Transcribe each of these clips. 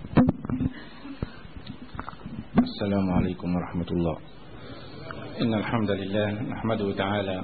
السلام عليكم ورحمة الله إن الحمد لله نحمده تعالى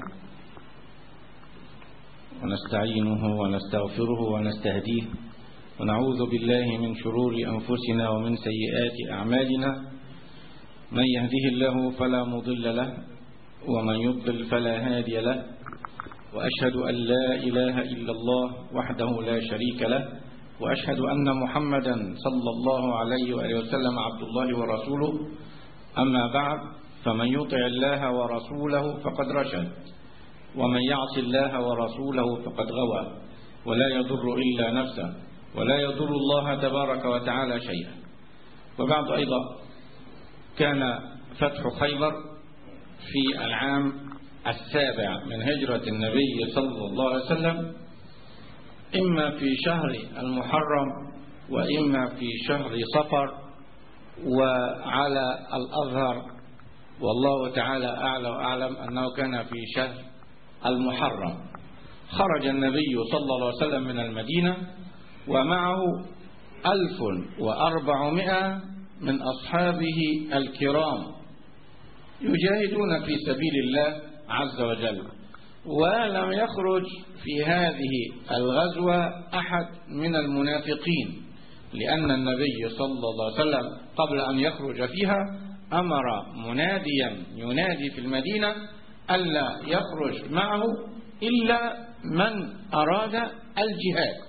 ونستعينه ونستغفره ونستهديه ونعوذ بالله من شرور أنفسنا ومن سيئات أعمالنا من يهده الله فلا مضل له ومن يضلل فلا هادي له وأشهد أن لا إله إلا الله وحده لا شريك له وأشهد أن محمدا صلى الله عليه وآله وسلم عبد الله ورسوله أما بعد فمن يطع الله ورسوله فقد رشد ومن يعص الله ورسوله فقد غوى ولا يضر إلا نفسه ولا يضر الله تبارك وتعالى شيئا وبعد أيضا كان فتح خيبر في العام السابع من هجرة النبي صلى الله عليه وسلم إما في شهر المحرم وإما في شهر صفر وعلى الأظهر والله تعالى أعلى وأعلم أنه كان في شهر المحرم خرج النبي صلى الله عليه وسلم من المدينة ومعه ألف وأربعمائة من أصحابه الكرام يجاهدون في سبيل الله عز وجل ولم يخرج في هذه الغزوة أحد من المنافقين لأن النبي صلى الله عليه وسلم قبل أن يخرج فيها أمر مناديا ينادي في المدينة ألا يخرج معه إلا من أراد الجهاد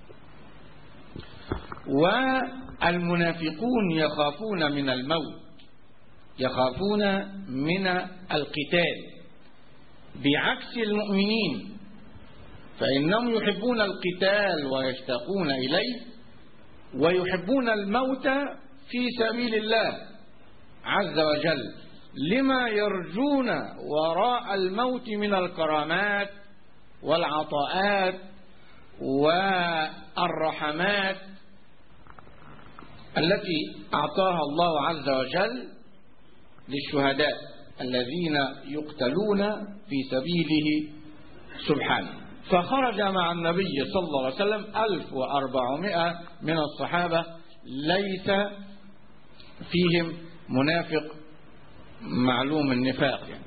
والمنافقون يخافون من الموت يخافون من القتال بعكس المؤمنين فإنهم يحبون القتال ويشتاقون إليه ويحبون الموت في سبيل الله عز وجل لما يرجون وراء الموت من الكرامات والعطاءات والرحمات التي أعطاها الله عز وجل للشهداء الذين يقتلون في سبيله سبحانه فخرج مع النبي صلى الله عليه وسلم ألف وأربعمائة من الصحابة ليس فيهم منافق معلوم النفاق يعني.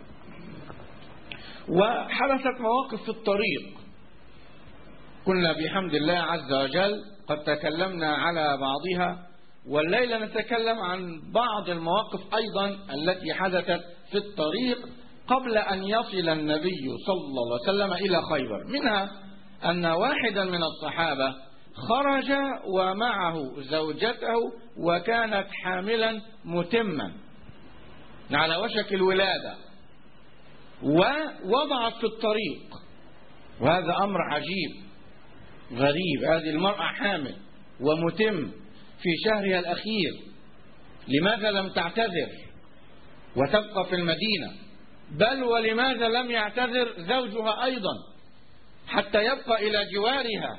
وحدثت مواقف في الطريق كنا بحمد الله عز وجل قد تكلمنا على بعضها والليلة نتكلم عن بعض المواقف أيضا التي حدثت في الطريق قبل أن يصل النبي صلى الله عليه وسلم إلى خيبر منها أن واحدا من الصحابة خرج ومعه زوجته وكانت حاملا متما على وشك الولادة ووضعت في الطريق وهذا أمر عجيب غريب هذه المرأة حامل ومتم في شهرها الأخير لماذا لم تعتذر وتبقى في المدينة بل ولماذا لم يعتذر زوجها أيضا حتى يبقى إلى جوارها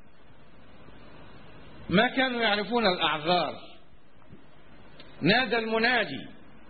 ما كانوا يعرفون الأعذار نادى المنادي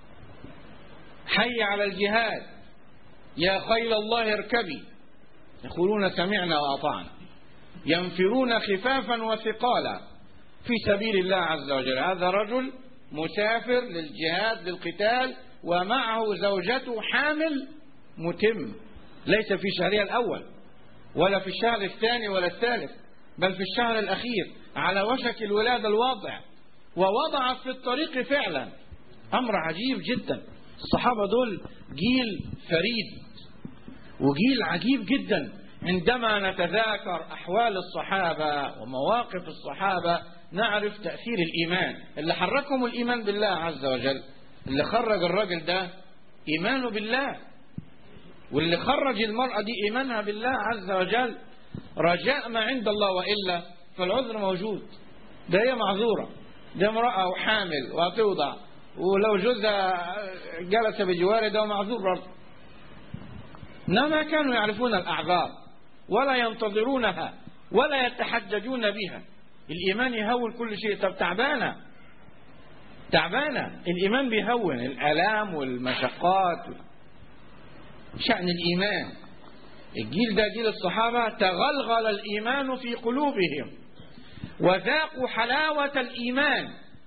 حي على الجهاد يا خيل الله اركبي يقولون سمعنا وأطعنا ينفرون خفافا وثقالا في سبيل الله عز وجل هذا رجل مسافر للجهاد للقتال ومعه زوجته حامل متم ليس في شهرها الأول ولا في الشهر الثاني ولا الثالث بل في الشهر الأخير على وشك الولادة الواضع ووضعت في الطريق فعلا أمر عجيب جدا الصحابة دول جيل فريد وجيل عجيب جدا عندما نتذاكر أحوال الصحابة ومواقف الصحابة نعرف تأثير الإيمان اللي حركهم الإيمان بالله عز وجل اللي خرج الراجل ده إيمانه بالله واللي خرج المرأة دي إيمانها بالله عز وجل رجاء ما عند الله وإلا فالعذر موجود ده هي معذورة ده امرأة وحامل وهتوضع ولو جوزها جلس بجواره ده معذور برضه إنما كانوا يعرفون الأعذار ولا ينتظرونها ولا يتحججون بها الإيمان يهون كل شيء طب تعبانة تعبانة الإيمان بيهون الآلام والمشقات شأن الإيمان الجيل ده جيل الصحابة تغلغل الإيمان في قلوبهم وذاقوا حلاوة الإيمان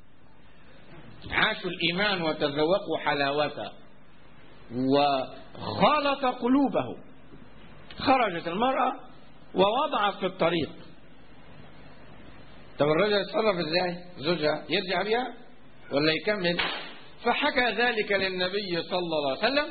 عاشوا الإيمان وتذوقوا حلاوته وخالط قلوبه خرجت المرأة ووضعت في الطريق طب الرجل يتصرف ازاي زوجها يرجع بها ولا يكمل فحكى ذلك للنبي صلى الله عليه وسلم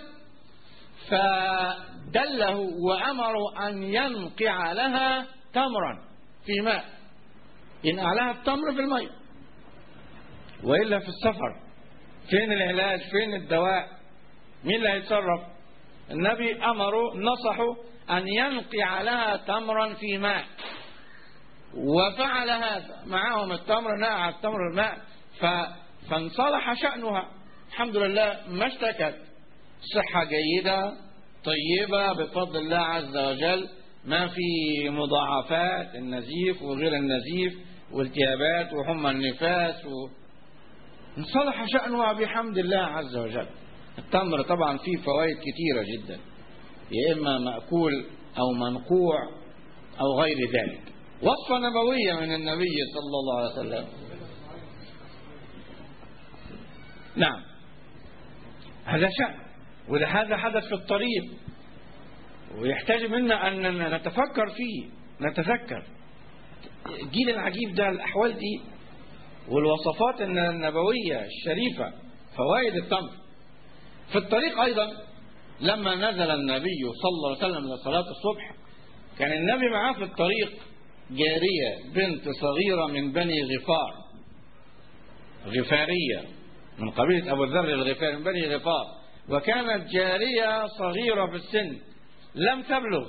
فدله وأمره أن ينقع لها تمرا في ماء ينقع لها التمر في الماء وإلا في السفر فين العلاج فين الدواء مين اللي هيتصرف النبي أمره نصحه أن ينقع لها تمرا في ماء وفعل هذا معهم التمر نقع التمر الماء ف... فانصلح شأنها الحمد لله ما اشتكت صحة جيدة طيبة بفضل الله عز وجل ما في مضاعفات النزيف وغير النزيف والتهابات وحمى النفاس و... انصلح شأنها بحمد الله عز وجل التمر طبعا فيه فوائد كثيرة جدا يا إما مأكول أو منقوع أو غير ذلك وصفة نبوية من النبي صلى الله عليه وسلم نعم هذا شأن وهذا حدث في الطريق ويحتاج منا أن نتفكر فيه نتذكر الجيل العجيب ده الأحوال دي والوصفات النبوية الشريفة فوائد التمر في الطريق أيضا لما نزل النبي صلى الله عليه وسلم لصلاة الصبح كان النبي معاه في الطريق جارية بنت صغيرة من بني غفار غفارية من قبيلة أبو الذر الغفاري من بني غفار وكانت جارية صغيرة في السن لم تبلغ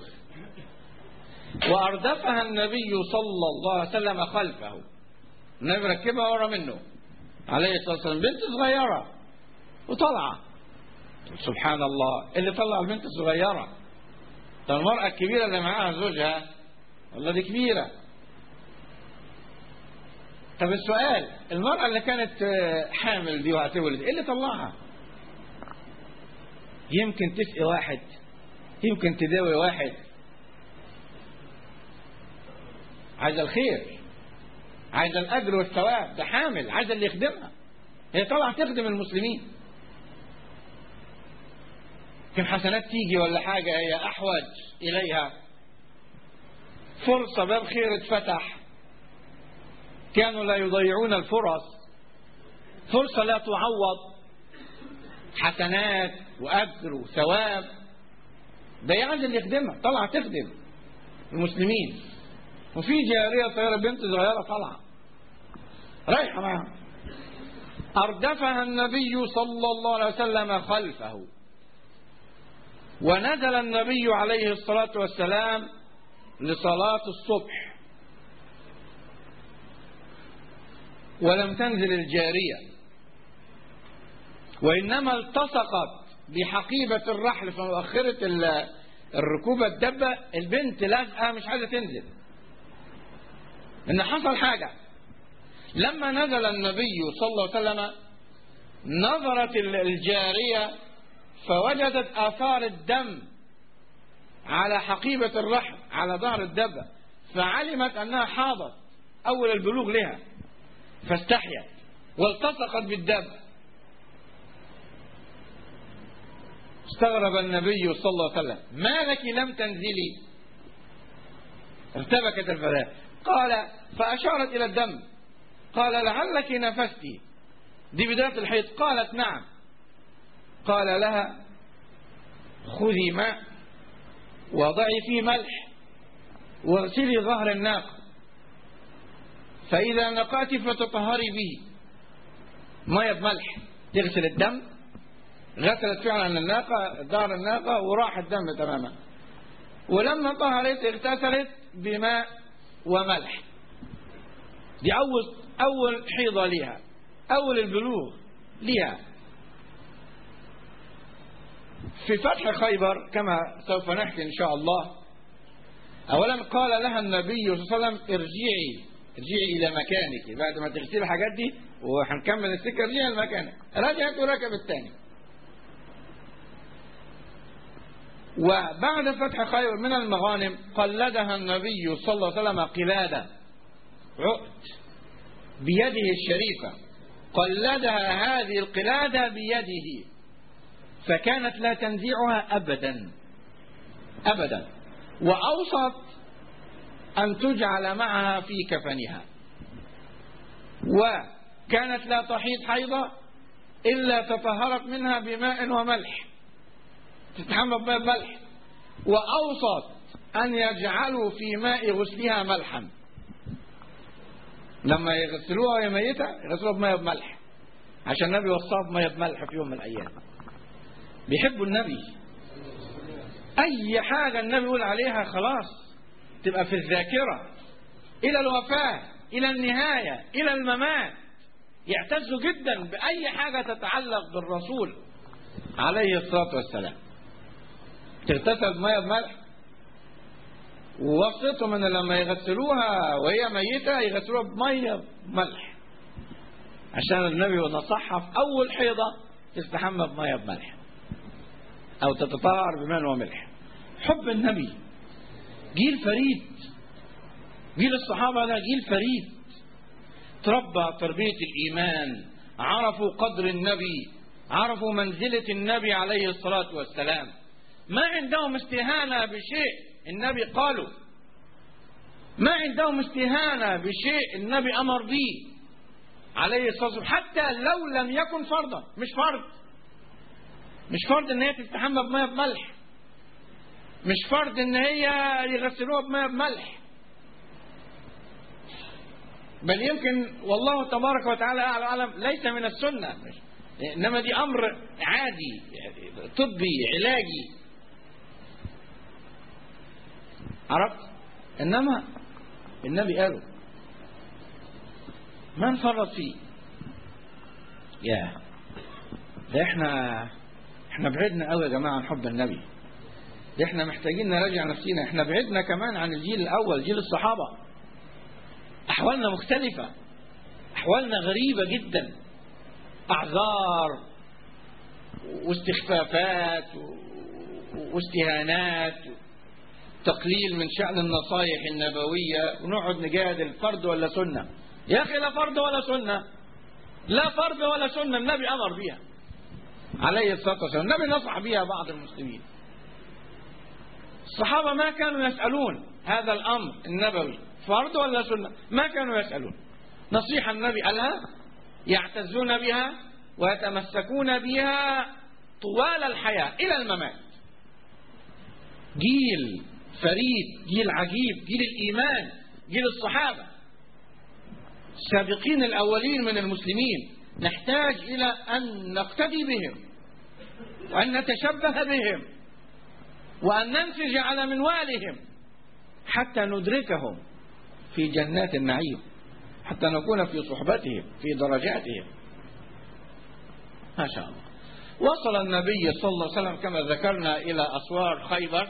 وأردفها النبي صلى الله عليه وسلم خلفه النبي ركبها ورا منه عليه الصلاة والسلام بنت صغيرة وطلعة سبحان الله اللي طلع البنت الصغيرة طب المرأة الكبيرة اللي معاها زوجها والله دي كبيرة طب السؤال المرأة اللي كانت حامل دي وهتولد ايه اللي طلعها يمكن تسقي واحد يمكن تداوي واحد عايز الخير عايز الاجر والثواب ده حامل عايز اللي يخدمها هي طبعا تخدم المسلمين يمكن حسنات تيجي ولا حاجة هي أحوج إليها فرصة باب خير اتفتح كانوا لا يضيعون الفرص فرصة لا تعوض حسنات وأجر وثواب ده يعني اللي يخدمها طلع تخدم المسلمين وفي جارية طيارة بنت صغيرة طالعة رايحة معاها أردفها النبي صلى الله عليه وسلم خلفه ونزل النبي عليه الصلاة والسلام لصلاة الصبح ولم تنزل الجارية وإنما التصقت بحقيبة الرحل في مؤخرة الركوبة الدبة البنت لازقة مش عايزة تنزل إن حصل حاجة لما نزل النبي صلى الله عليه وسلم نظرت الجارية فوجدت آثار الدم على حقيبة الرحم على ظهر الدبة فعلمت أنها حاضت أول البلوغ لها فاستحيت والتصقت بالدبة استغرب النبي صلى الله عليه وسلم ما لك لم تنزلي ارتبكت الفتاة قال فأشارت إلى الدم قال لعلك نفستي دي بداية الحيض قالت نعم قال لها خذي ماء وضعي فيه ملح واغسلي ظهر الناقة فإذا نقعت فتطهري به مية بملح تغسل الدم غسلت فعلا الناقة ظهر الناقة وراح الدم تماما ولما طهرت اغتسلت بماء وملح دي أول أول حيضة ليها أول البلوغ ليها في فتح خيبر كما سوف نحكي إن شاء الله أولا قال لها النبي صلى الله عليه وسلم ارجعي ارجعي إلى مكانك بعد ما تغسلي الحاجات دي وهنكمل السكة ارجعي لمكانك رجعت وركب الثاني وبعد فتح خيبر من المغانم قلدها النبي صلى الله عليه وسلم قلادة عقد بيده الشريفة قلدها هذه القلادة بيده فكانت لا تنزعها أبدا أبدا وأوصت أن تجعل معها في كفنها وكانت لا تحيض حيضة إلا تطهرت منها بماء وملح تتحمل بماء ملح وأوصت أن يجعلوا في ماء غسلها ملحا لما يغسلوها وهي ميتة يغسلوها بماء بملح عشان النبي وصاها بماء بملح في يوم من الأيام بيحبوا النبي أي حاجة النبي يقول عليها خلاص تبقى في الذاكرة إلى الوفاة إلى النهاية إلى الممات يعتزوا جدا بأي حاجة تتعلق بالرسول عليه الصلاة والسلام تغتسل بمية بملح ووصيتهم ان لما يغسلوها وهي ميتة يغسلوها بمية بملح عشان النبي نصحها في أول حيضة تستحمى بمية بملح أو تتطهر بماء وملح حب النبي جيل فريد جيل الصحابة ده جيل فريد تربى تربية الإيمان عرفوا قدر النبي عرفوا منزلة النبي عليه الصلاة والسلام ما عندهم استهانة بشيء النبي قالوا ما عندهم استهانة بشيء النبي أمر به عليه الصلاة والسلام حتى لو لم يكن فرضا مش فرض مش فرض ان هي تستحمى بمية بملح مش فرض ان هي يغسلوها بمية بملح بل يمكن والله تبارك وتعالى اعلى اعلم ليس من السنه انما دي امر عادي طبي علاجي عرفت انما النبي قاله ما نفرط فيه يا ده احنا احنا بعدنا قوي يا جماعه عن حب النبي ده احنا محتاجين نراجع نفسينا احنا بعدنا كمان عن الجيل الاول جيل الصحابه احوالنا مختلفه احوالنا غريبه جدا اعذار واستخفافات واستهانات تقليل من شأن النصايح النبوية ونقعد نجادل فرض ولا سنة يا أخي لا فرض ولا سنة لا فرض ولا سنة النبي أمر بها عليه الصلاة والسلام النبي نصح بها بعض المسلمين الصحابة ما كانوا يسألون هذا الأمر النبوي فرض ولا سنة ما كانوا يسألون نصيحة النبي قالها يعتزون بها ويتمسكون بها طوال الحياة إلى الممات جيل فريد جيل عجيب جيل الإيمان جيل الصحابة السابقين الأولين من المسلمين نحتاج إلى أن نقتدي بهم وأن نتشبه بهم وأن ننسج على منوالهم حتى ندركهم في جنات النعيم حتى نكون في صحبتهم في درجاتهم ما شاء الله وصل النبي صلى الله عليه وسلم كما ذكرنا إلى أسوار خيبر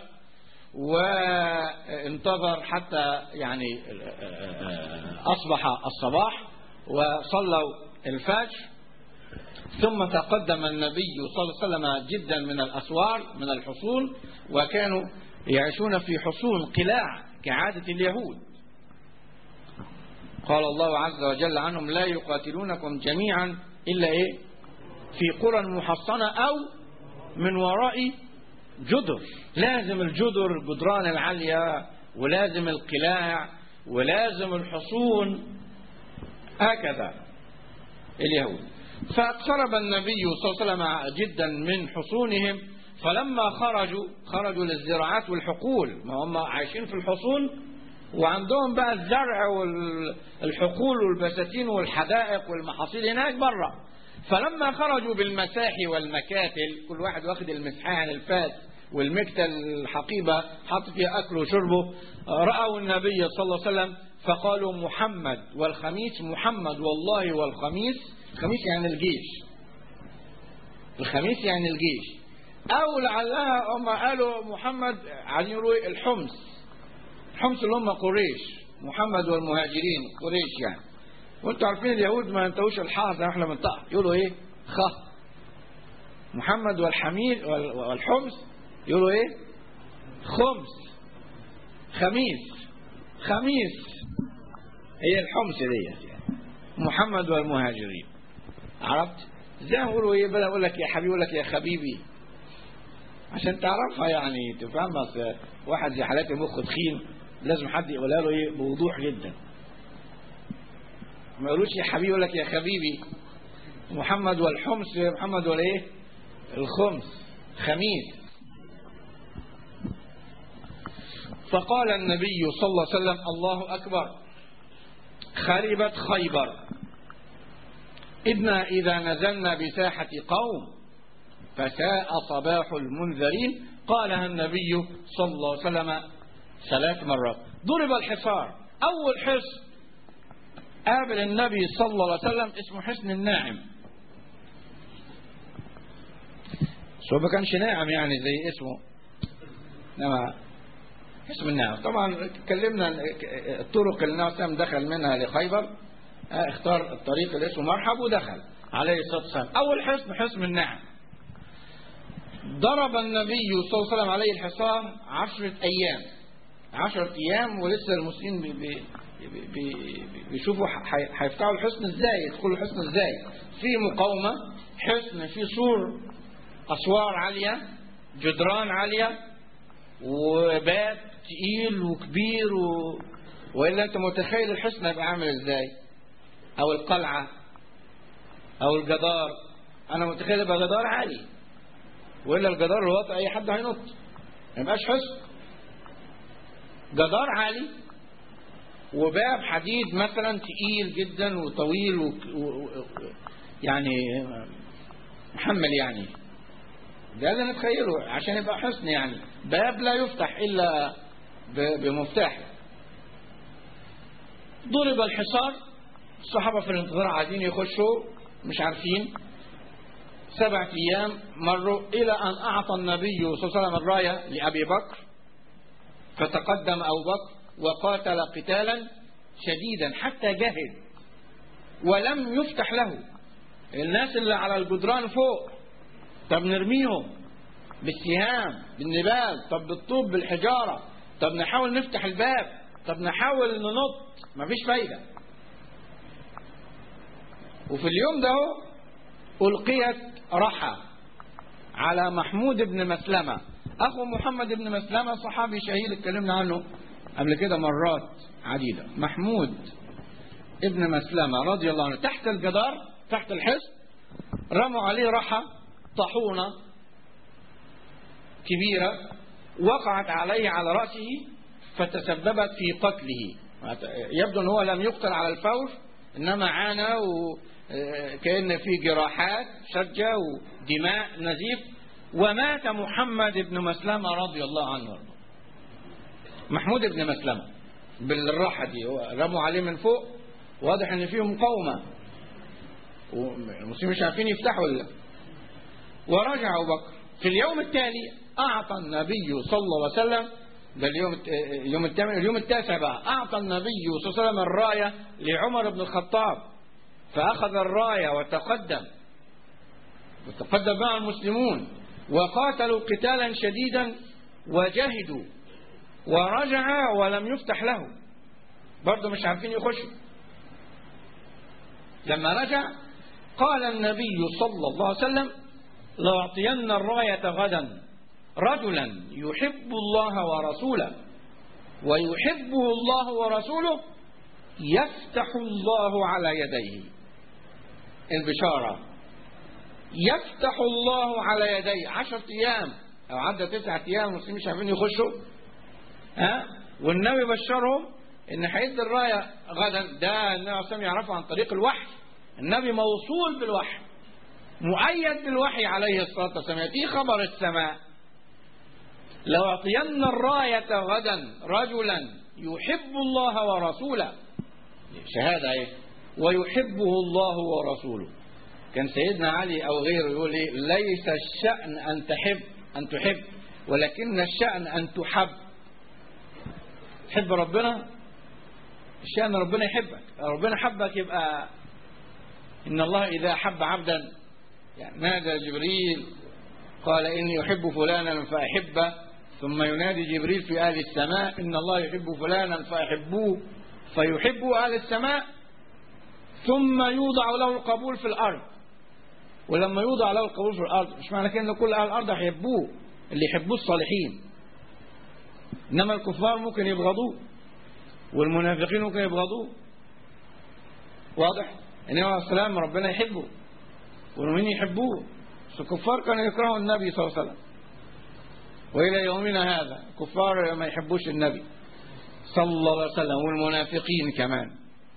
وانتظر حتى يعني أصبح الصباح وصلوا الفجر ثم تقدم النبي صلى الله عليه وسلم جدا من الأسوار من الحصون وكانوا يعيشون في حصون قلاع كعادة اليهود قال الله عز وجل عنهم لا يقاتلونكم جميعا إلا إيه في قرى محصنة أو من وراء جدر لازم الجدر الجدران العالية ولازم القلاع ولازم الحصون هكذا اليهود فاقترب النبي صلى الله عليه وسلم جدا من حصونهم فلما خرجوا خرجوا للزراعات والحقول ما هم عايشين في الحصون وعندهم بقى الزرع والحقول والبساتين والحدائق والمحاصيل هناك بره فلما خرجوا بالمساحي والمكاتل كل واحد واخد المسحان الفاس والمكتل الحقيبة حط فيها أكله وشربه رأوا النبي صلى الله عليه وسلم فقالوا محمد والخميس محمد والله والخميس الخميس يعني الجيش الخميس يعني الجيش أو لعلها هم قالوا محمد عايزين يقولوا الحمص الحمص اللي هم قريش محمد والمهاجرين قريش يعني وانتوا عارفين اليهود ما ينتهوش الحاء زي ما احنا بنطق يقولوا ايه خ محمد والحميد والحمص يقولوا ايه خمس خميس خميس هي الحمص ديت يعني محمد والمهاجرين عرفت زي ما بيقولوا ايه بدل اقول لك يا حبيبي اقول لك يا خبيبي عشان تعرفها يعني تفهم أصل واحد زي حالاتي مخه تخين لازم حد يقولها له ايه بوضوح جدا ما يقولوش يا حبيبي يقول لك يا خبيبي محمد والحمص محمد والايه الخمس خميس فقال النبي صلى الله عليه وسلم الله أكبر خربت خيبر إنا إذا نزلنا بساحة قوم فساء صباح المنذرين قالها النبي صلى الله عليه وسلم ثلاث مرات ضرب الحصار أول حصن قابل النبي صلى الله عليه وسلم اسمه حصن الناعم بس هو ما كانش ناعم يعني زي اسمه انما اسم الناعم طبعا اتكلمنا الطرق اللي النبي صلى الله عليه وسلم دخل منها لخيبر اختار الطريق اللي اسمه مرحب ودخل عليه الصلاه والسلام اول حصن حصن الناعم ضرب النبي صلى الله عليه وسلم عليه الحصار عشرة أيام عشرة أيام ولسه المسلمين بي بي بي بي بيشوفوا هيفتحوا الحصن ازاي يدخلوا الحصن ازاي في مقاومة حصن في سور أسوار عالية جدران عالية وباب تقيل وكبير و... وإلا أنت متخيل الحصن هيبقى عامل ازاي أو القلعة أو الجدار أنا متخيل يبقى جدار عالي والا الجدار الواطي اي حد هينط ما يبقاش حصن جدار عالي وباب حديد مثلا تقيل جدا وطويل و... و... يعني محمل يعني ده اللي نتخيله عشان يبقى حصن يعني باب لا يفتح الا ب... بمفتاح ضرب الحصار الصحابه في الانتظار عايزين يخشوا مش عارفين سبعة أيام مروا إلى أن أعطى النبي صلى الله عليه وسلم الراية لأبي بكر فتقدم أبو بكر وقاتل قتالا شديدا حتى جهد ولم يفتح له الناس اللي على الجدران فوق طب نرميهم بالسهام بالنبال طب بالطوب بالحجارة طب نحاول نفتح الباب طب نحاول ننط مفيش فايدة وفي اليوم ده ألقيت رحى على محمود بن مسلمة أخو محمد بن مسلمة صحابي شهير اتكلمنا عنه قبل كده مرات عديدة محمود ابن مسلمة رضي الله عنه تحت الجدار تحت الحصن رموا عليه رحى طاحونة كبيرة وقعت عليه على رأسه فتسببت في قتله يبدو أنه لم يقتل على الفور إنما عانى و كأن في جراحات شجة ودماء نزيف ومات محمد بن مسلمة رضي الله عنه محمود بن مسلمة بالراحة دي رموا عليه من فوق واضح ان فيه مقاومة والمسلمين مش عارفين يفتحوا الله ورجع ابو بكر في اليوم التالي اعطى النبي صلى الله عليه وسلم ده اليوم اليوم الثامن اليوم التاسع بقى اعطى النبي صلى الله عليه وسلم الرايه لعمر بن الخطاب فأخذ الراية وتقدم وتقدم مع المسلمون وقاتلوا قتالا شديدا وجاهدوا ورجع ولم يفتح له برضه مش عارفين يخشوا لما رجع قال النبي صلى الله عليه وسلم لأعطين الراية غدا رجلا يحب الله ورسوله ويحبه الله ورسوله يفتح الله على يديه البشارة يفتح الله على يديه عشرة أيام أو عدى تسعة أيام المسلمين مش عارفين يخشوا ها والنبي بشرهم إن هيدي الراية غدا ده النبي عليه الصلاة يعرفه عن طريق الوحي النبي موصول بالوحي مؤيد بالوحي عليه الصلاة والسلام يأتيه خبر السماء لو أعطين الراية غدا رجلا يحب الله ورسوله شهادة ايه ويحبه الله ورسوله كان سيدنا علي او غيره يقول ايه ليس الشأن ان تحب ان تحب ولكن الشأن ان تحب تحب ربنا الشأن ربنا يحبك ربنا حبك يبقى ان الله اذا حب عبدا يعني نادى جبريل قال اني احب فلانا فاحبه ثم ينادي جبريل في اهل السماء ان الله يحب فلانا فاحبوه فيحبه أهل السماء ثم يوضع له القبول في الأرض ولما يوضع له القبول في الأرض مش معنى كده ان كل أهل الأرض هيحبوه اللي يحبوه الصالحين إنما الكفار ممكن يبغضوه والمنافقين ممكن يبغضوه واضح النبي عليه السلام ربنا يحبه والمؤمنين يحبوه بس الكفار كانوا يكرهوا النبي صلى الله عليه وسلم وإلى يومنا هذا الكفار ما يحبوش النبي صلى الله عليه وسلم والمنافقين كمان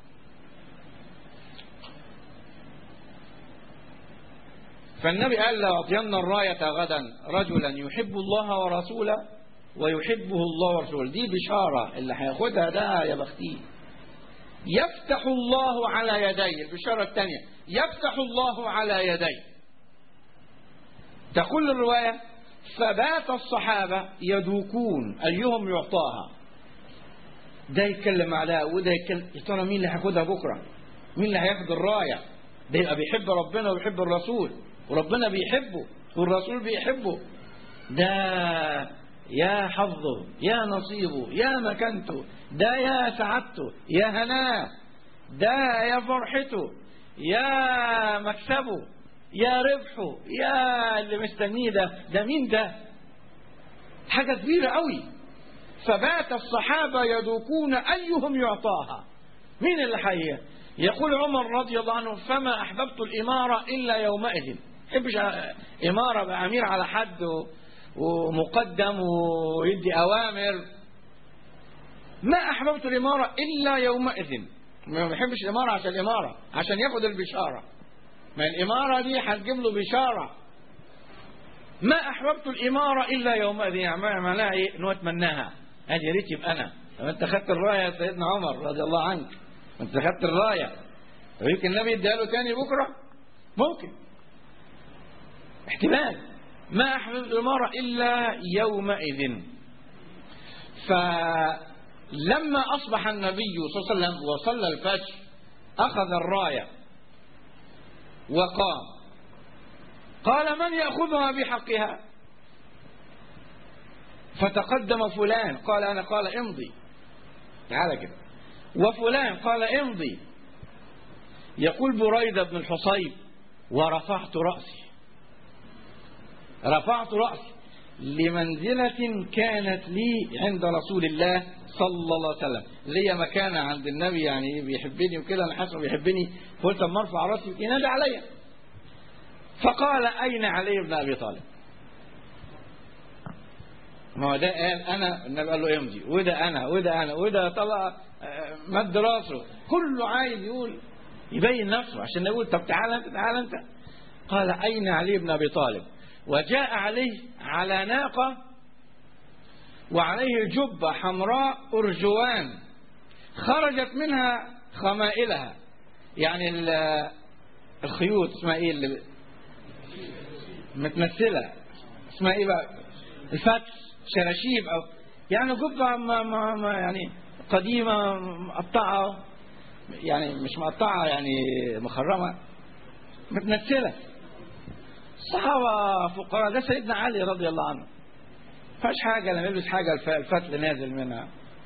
فالنبي قال لأعطين الراية غدا رجلا يحب الله ورسوله ويحبه الله ورسوله دي بشارة اللي هياخدها ده يا بختيه يفتح الله على يديه البشارة الثانية يفتح الله على يديه تقول الرواية فبات الصحابة يدوكون أيهم يعطاها ده يتكلم عليها وده يتكلم يا ترى مين اللي هياخدها بكرة مين اللي هياخد الراية ده يبقى بيحب ربنا ويحب الرسول وربنا بيحبه والرسول بيحبه ده يا حظه يا نصيبه يا مكانته ده يا سعادته يا هناه ده يا فرحته يا مكسبه يا ربحه يا اللي مستنيه ده ده مين ده حاجة كبيرة قوي فبات الصحابة يذوقون أيهم يعطاها مين اللي حيه يقول عمر رضي الله عنه فما أحببت الإمارة إلا يومئذ حبش إمارة بقى أمير على حد ومقدم ويدي أوامر ما أحببت الإمارة إلا يومئذ ما بحبش الإمارة عشان الإمارة عشان ياخد البشارة ما الإمارة دي هتجيب له بشارة ما أحببت الإمارة إلا يومئذ يعني معناها إيه إنه أتمناها هذه يا ريت يبقى أنا لو أنت خدت الراية يا سيدنا عمر رضي الله عنك أنت خدت الراية ويمكن النبي يديها له تاني بكرة ممكن احتمال ما أحببت الإمارة إلا يومئذ فلما أصبح النبي صلى الله عليه وسلم وصلى الفجر أخذ الراية وقام قال من يأخذها بحقها فتقدم فلان قال أنا قال امضي تعالى كده وفلان قال امضي يقول بريدة بن الحصيب ورفعت رأسي رفعت رأسي لمنزلة كانت لي عند رسول الله صلى الله عليه وسلم ليا مكانة عند النبي يعني بيحبني وكده أنا حاسس بيحبني قلت اما ارفع رأسي ينادي عليا فقال أين علي بن أبي طالب ما هو ده قال أنا النبي قال له امضي وده أنا وده أنا وده طلع مد راسه كله عايز يقول يبين نفسه عشان يقول طب تعالى أنت تعالى أنت قال أين علي بن أبي طالب وجاء عليه على ناقة وعليه جبة حمراء أرجوان خرجت منها خمائلها يعني الخيوط اسمها ايه اللي متمثلة اسمها ايه بقى الفتح شراشيب او يعني جبة ما ما ما يعني قديمة مقطعة يعني مش مقطعة يعني مخرمة متمثلة الصحابة فقراء ده سيدنا علي رضي الله عنه فاش حاجة لما يلبس حاجة الفتل نازل منها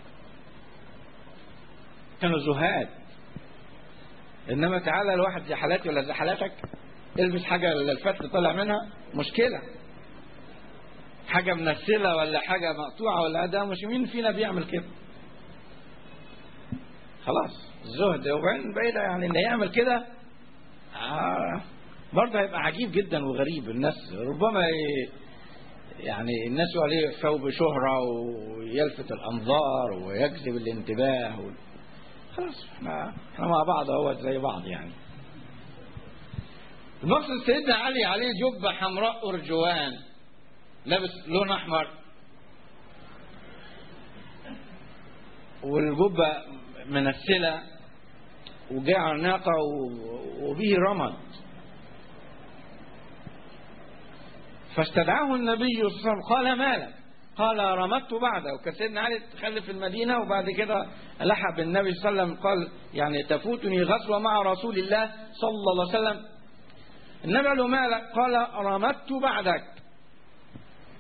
كانوا زهاد إنما تعالى الواحد زي حالاتي ولا زي حالاتك البس حاجة الفتل طلع منها مشكلة حاجة منسلة ولا حاجة مقطوعة ولا ده مش مين فينا بيعمل كده خلاص الزهد وبعدين بعيدة يعني اللي يعمل كده آه برضه هيبقى عجيب جدا وغريب الناس ربما يعني الناس عليه ثوب شهرة ويلفت الأنظار ويجذب الانتباه و... خلاص احنا احنا مع بعض اهوت زي بعض يعني المقصد سيدنا علي عليه جبة حمراء أرجوان لابس لون أحمر والجبة منسلة وجاء على الناقة وبه رمد فاستدعاه النبي صلى الله عليه وسلم قال مالك قال رمدت بعده وكان سيدنا علي تخلف المدينة وبعد كده لحق بالنبي صلى الله عليه وسلم قال يعني تفوتني غزوة مع رسول الله صلى الله عليه وسلم النبي قال له مالك قال رمدت بعدك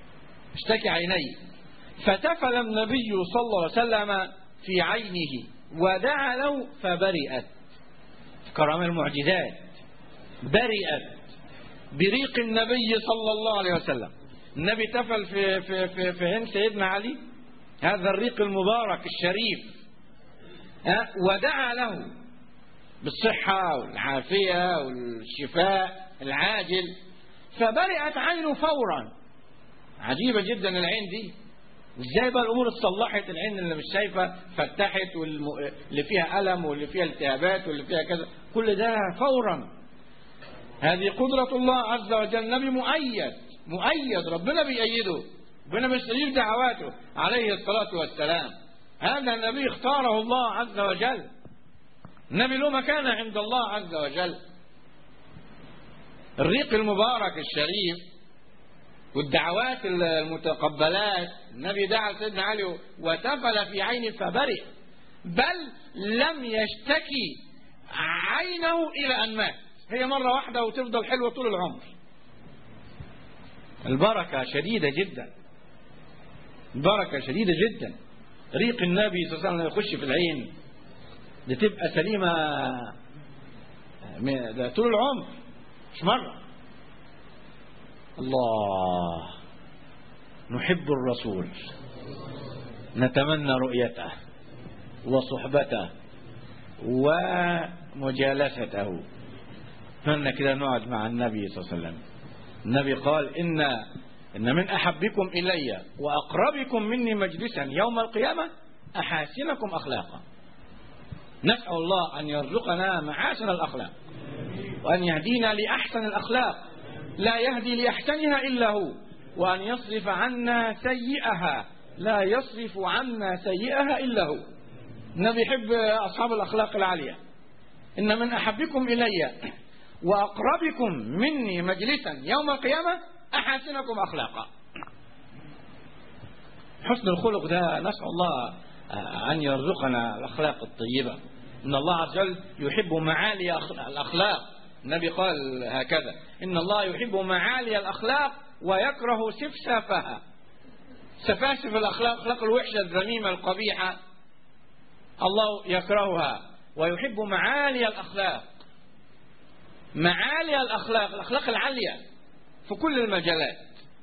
اشتكي عيني فتفل النبي صلى الله عليه وسلم في عينه ودعا له فبرئت كرم المعجزات برئت بريق النبي صلى الله عليه وسلم النبي تفل في في في, في هند سيدنا علي هذا الريق المبارك الشريف ها ودعا له بالصحة والعافية والشفاء العاجل فبرئت عينه فورا عجيبة جدا العين دي ازاي بقى الامور اتصلحت العين اللي مش شايفه فتحت واللي فيها الم واللي فيها التهابات واللي فيها كذا كل ده فورا هذه قدرة الله عز وجل النبي مؤيد مؤيد ربنا بيأيده ربنا بيستجيب دعواته عليه الصلاة والسلام هذا النبي اختاره الله عز وجل النبي له مكانة عند الله عز وجل الريق المبارك الشريف والدعوات المتقبلات النبي دعا سيدنا علي وتفل في عينه فبرئ بل لم يشتكي عينه إلى أن مات هي مرة واحدة وتفضل حلوة طول العمر البركة شديدة جدا البركة شديدة جدا ريق النبي صلى الله عليه وسلم يخش في العين دي تبقى سليمة ده طول العمر مش مرة الله نحب الرسول نتمنى رؤيته وصحبته ومجالسته نتمنى كده نقعد مع النبي صلى الله عليه وسلم النبي قال إن إن من أحبكم إلي وأقربكم مني مجلسا يوم القيامة أحاسنكم أخلاقا نسأل الله أن يرزقنا محاسن الأخلاق وأن يهدينا لأحسن الأخلاق لا يهدي لأحسنها إلا هو وأن يصرف عنا سيئها لا يصرف عنا سيئها إلا هو النبي يحب أصحاب الأخلاق العالية إن من أحبكم إلي وأقربكم مني مجلسا يوم القيامة أحاسنكم أخلاقا حسن الخلق ده نسأل الله أن يرزقنا الأخلاق الطيبة إن الله عز وجل يحب معالي الأخلاق النبي قال هكذا إن الله يحب معالي الأخلاق ويكره سفسافها سفاسف الأخلاق أخلاق الوحشة الذميمة القبيحة الله يكرهها ويحب معالي الأخلاق معالي الأخلاق الأخلاق العالية في كل المجالات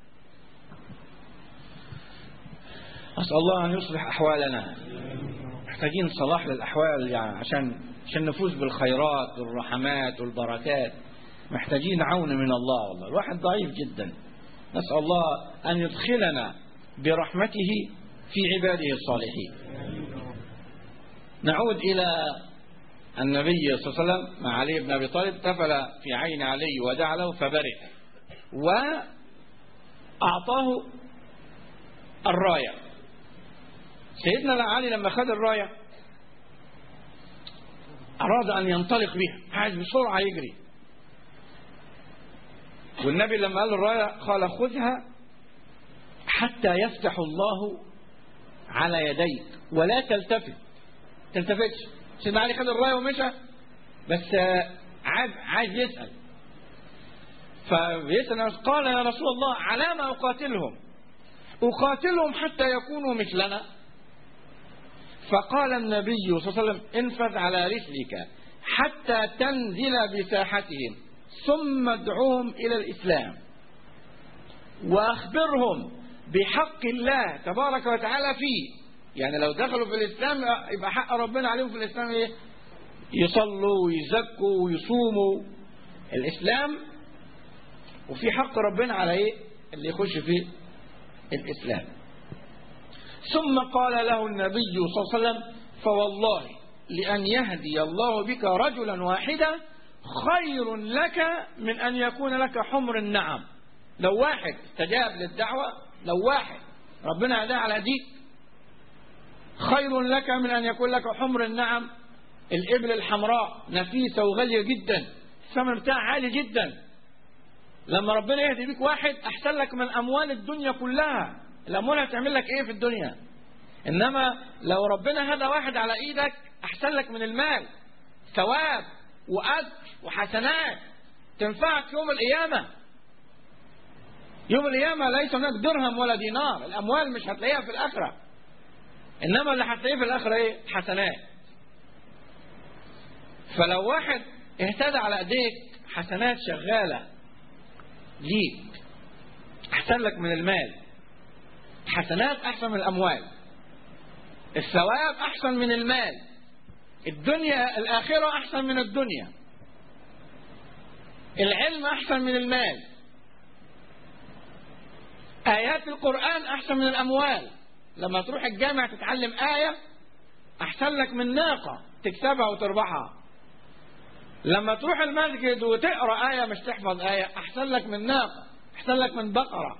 أسأل الله أن يصلح أحوالنا محتاجين صلاح للأحوال يعني عشان عشان نفوز بالخيرات والرحمات والبركات محتاجين عون من الله والله الواحد ضعيف جدا نسأل الله أن يدخلنا برحمته في عباده الصالحين نعود إلى النبي صلى الله عليه وسلم مع علي بن أبي طالب تفل في عين علي ودعا له فبرئ وأعطاه الراية سيدنا علي لما خد الراية أراد أن ينطلق بها عايز بسرعة يجري والنبي لما قال الراية قال خذها حتى يفتح الله على يديك ولا تلتفت تلتفتش سيدنا علي خد الراية ومشى بس عايز عايز يسأل فبيسأل قال يا رسول الله على ما أقاتلهم أقاتلهم حتى يكونوا مثلنا فقال النبي صلى الله عليه وسلم انفذ على رسلك حتى تنزل بساحتهم ثم ادعوهم إلى الإسلام وأخبرهم بحق الله تبارك وتعالى فيه يعني لو دخلوا في الإسلام يبقى حق ربنا عليهم في الإسلام إيه؟ يصلوا ويزكوا ويصوموا الإسلام وفي حق ربنا على إيه اللي يخش في الإسلام ثم قال له النبي صلى الله عليه وسلم فوالله لأن يهدي الله بك رجلا واحدا خير لك من أن يكون لك حمر النعم لو واحد استجاب للدعوة لو واحد ربنا هداه على ديك خير لك من أن يكون لك حمر النعم الإبل الحمراء نفيسة وغالية جدا الثمن بتاعها عالي جدا لما ربنا يهدي بيك واحد أحسن لك من أموال الدنيا كلها الأموال هتعمل لك إيه في الدنيا إنما لو ربنا هدى واحد على إيدك أحسن لك من المال ثواب وأجر وحسنات تنفعك يوم القيامة يوم القيامة ليس هناك درهم ولا دينار الأموال مش هتلاقيها في الآخرة إنما اللي هتلاقيه في الآخرة إيه حسنات فلو واحد اهتدى على ايديك حسنات شغالة ليك احسن لك من المال حسنات احسن من الاموال الثواب احسن من المال الدنيا الاخرة احسن من الدنيا العلم احسن من المال ايات القرآن احسن من الاموال لما تروح الجامع تتعلم آية احسن لك من ناقة تكسبها وتربحها لما تروح المسجد وتقرا آية مش تحفظ آية أحسن لك من ناقة أحسن لك من بقرة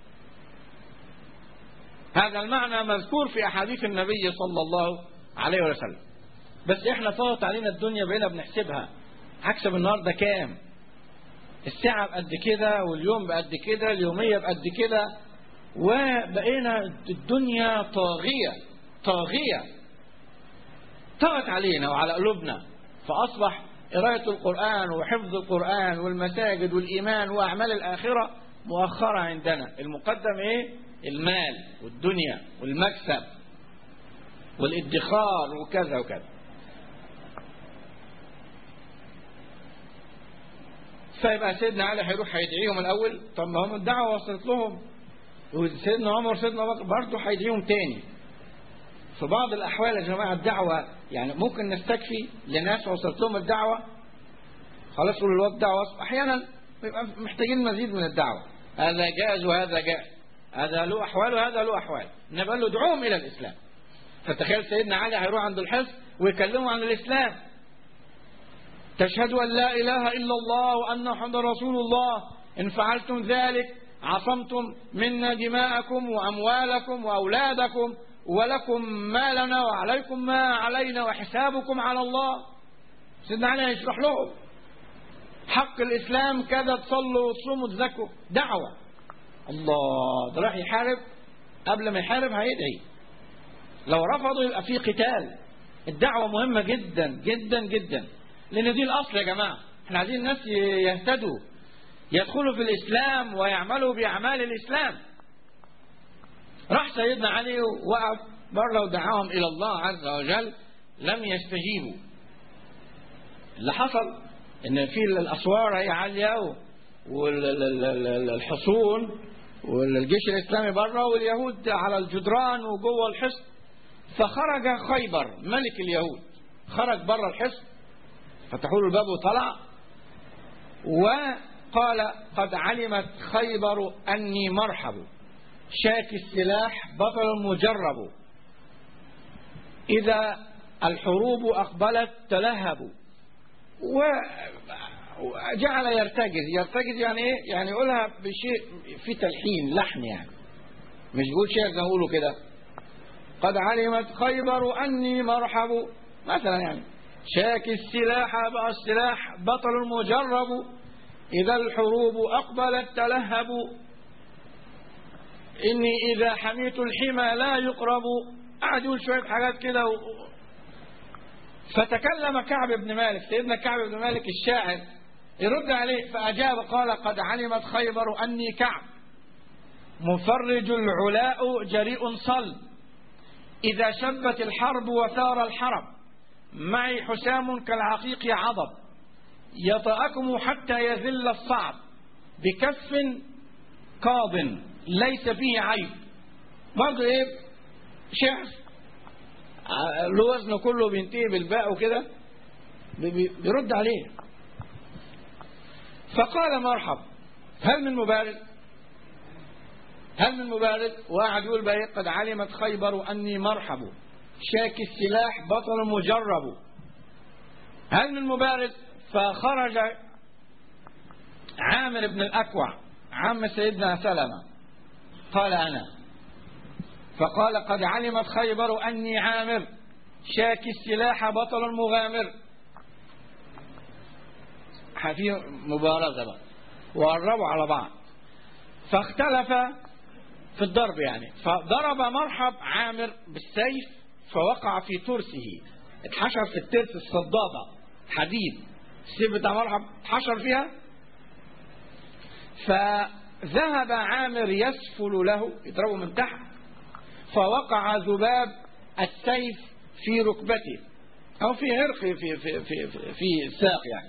هذا المعنى مذكور في أحاديث النبي صلى الله عليه وسلم بس إحنا فوت علينا الدنيا بقينا بنحسبها هكسب النهارده كام الساعة بقد كده واليوم بقد كده اليومية بقد كده وبقينا الدنيا طاغية طاغية طغت علينا وعلى قلوبنا فأصبح قراية القرآن وحفظ القرآن والمساجد والإيمان وأعمال الآخرة مؤخرة عندنا المقدم إيه؟ المال والدنيا والمكسب والادخار وكذا وكذا فيبقى سيدنا علي هيروح هيدعيهم الأول طب ما هم الدعوة وصلت لهم وسيدنا عمر وسيدنا بكر برضه هيدعيهم تاني في بعض الأحوال يا جماعة الدعوة يعني ممكن نستكفي لناس وصلت لهم الدعوة خلاص قولوا الوقت دعوة أحيانا بيبقى محتاجين مزيد من الدعوة هذا جائز وهذا جائز هذا له أحوال وهذا له أحوال نبقى له دعوهم إلى الإسلام فتخيل سيدنا علي هيروح عند الحصن ويكلموا عن الإسلام تشهد أن لا إله إلا الله وأن محمد رسول الله إن فعلتم ذلك عصمتم منا دماءكم وأموالكم وأولادكم ولكم ما لنا وعليكم ما علينا وحسابكم على الله سيدنا علي يشرح لهم حق الإسلام كذا تصلوا وتصوموا وتزكوا دعوة الله ده راح يحارب قبل ما يحارب هيدعي لو رفضوا يبقى في قتال الدعوة مهمة جدا جدا جدا لأن دي الأصل يا جماعة احنا عايزين الناس يهتدوا يدخلوا في الإسلام ويعملوا بأعمال الإسلام راح سيدنا علي وقف بره ودعاهم إلى الله عز وجل لم يستجيبوا اللي حصل ان في الاسوار هي عاليه والحصون والجيش الاسلامي بره واليهود على الجدران وجوه الحصن فخرج خيبر ملك اليهود خرج بره الحصن فتحوا له الباب وطلع وقال قد علمت خيبر اني مرحب شاك السلاح بطل مجرب اذا الحروب اقبلت تلهبوا وجعل يرتجز يرتجز يعني ايه يعني يقولها بشيء في تلحين لحن يعني مش يقول شيء زي ما كده قد علمت خيبر اني مرحب مثلا يعني شاك السلاح بقى السلاح بطل مجرب اذا الحروب اقبلت تلهب اني اذا حميت الحمى لا يقرب قعد يقول شويه حاجات كده و... فتكلم كعب بن مالك سيدنا كعب بن مالك الشاعر يرد عليه فأجاب قال قد علمت خيبر أني كعب مفرج العلاء جريء صلب إذا شبت الحرب وثار الحرب معي حسام كالعقيق عضب يطأكم حتى يذل الصعب بكف قاض ليس فيه عيب برضه ايه شعر له وزنه كله بينتهي بالباء وكده بيرد عليه فقال مرحب هل من مبارد هل من مبارد وقعد يقول بقى قد علمت خيبر اني مرحب شاك السلاح بطل مجرب هل من مبارد فخرج عامر بن الاكوع عم سيدنا سلمة قال انا فقال قد علمت خيبر أني عامر شاك السلاح بطل مغامر في مبارزة بقى وقربوا على بعض فاختلف في الضرب يعني فضرب مرحب عامر بالسيف فوقع في ترسه اتحشر في الترس الصدادة حديد السيف بتاع مرحب اتحشر فيها فذهب عامر يسفل له يضربه من تحت فوقع ذباب السيف في ركبته أو في عرق في في في في, في الساق يعني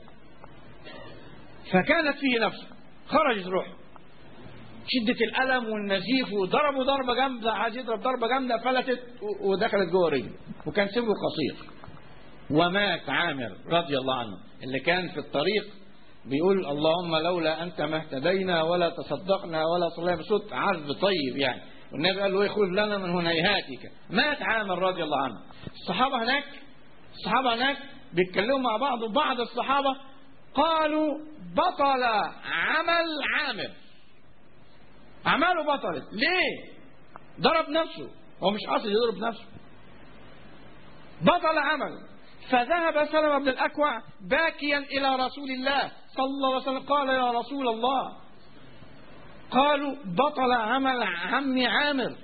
فكانت فيه نفسه خرجت روحه شدة الألم والنزيف وضربوا ضربة جامدة عايز يضرب ضربة جامدة فلتت ودخلت جوه رجله وكان سنه قصير ومات عامر رضي الله عنه اللي كان في الطريق بيقول اللهم لولا أنت ما اهتدينا ولا تصدقنا ولا صلينا بصوت عذب طيب يعني والنبي قال له ايه خذ لنا من هنيهاتك مات عامر رضي الله عنه الصحابة هناك الصحابة هناك بيتكلموا مع بعض وبعض الصحابة قالوا بطل عمل عامر أعماله بطلت ليه ضرب نفسه هو مش قاصد يضرب نفسه بطل عمله فذهب سلمة بن الأكوع باكيا إلى رسول الله صلى الله عليه وسلم قال يا رسول الله قالوا بطل عمل عم عامر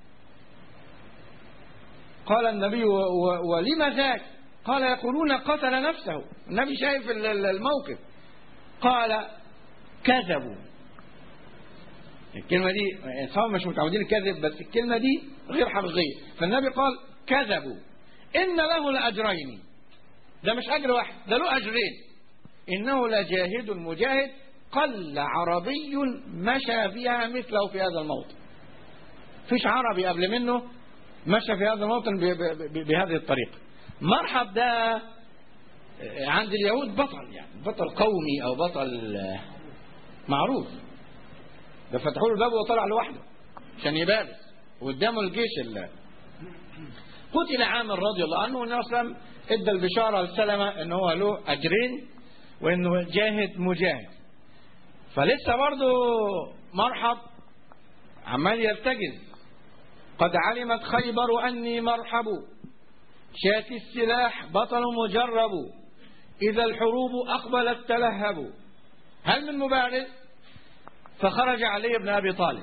قال النبي و- و- ولم ذاك قال يقولون قتل نفسه النبي شايف ال- ال- الموقف قال كذبوا الكلمة دي صار مش متعودين الكذب بس الكلمة دي غير حفظية فالنبي قال كذبوا إن له لأجرين ده مش أجر واحد ده له أجرين إنه لجاهد مجاهد قل عربي مشى فيها مثله في هذا الموطن فيش عربي قبل منه مشى في هذا الموطن ب- ب- ب- بهذه الطريقة مرحب ده عند اليهود بطل يعني بطل قومي أو بطل معروف ده فتحوا له الباب وطلع لوحده عشان يبارز وقدامه الجيش اللي قتل عامر رضي الله عنه والنبي صلى الله عليه وسلم ادى البشاره لسلمه ان هو له اجرين وانه جاهد مجاهد فلسه برضه مرحب عمال يرتجز قد علمت خيبر اني مرحب شاة السلاح بطل مجرب اذا الحروب اقبلت تلهب هل من مبارز فخرج علي بن ابي طالب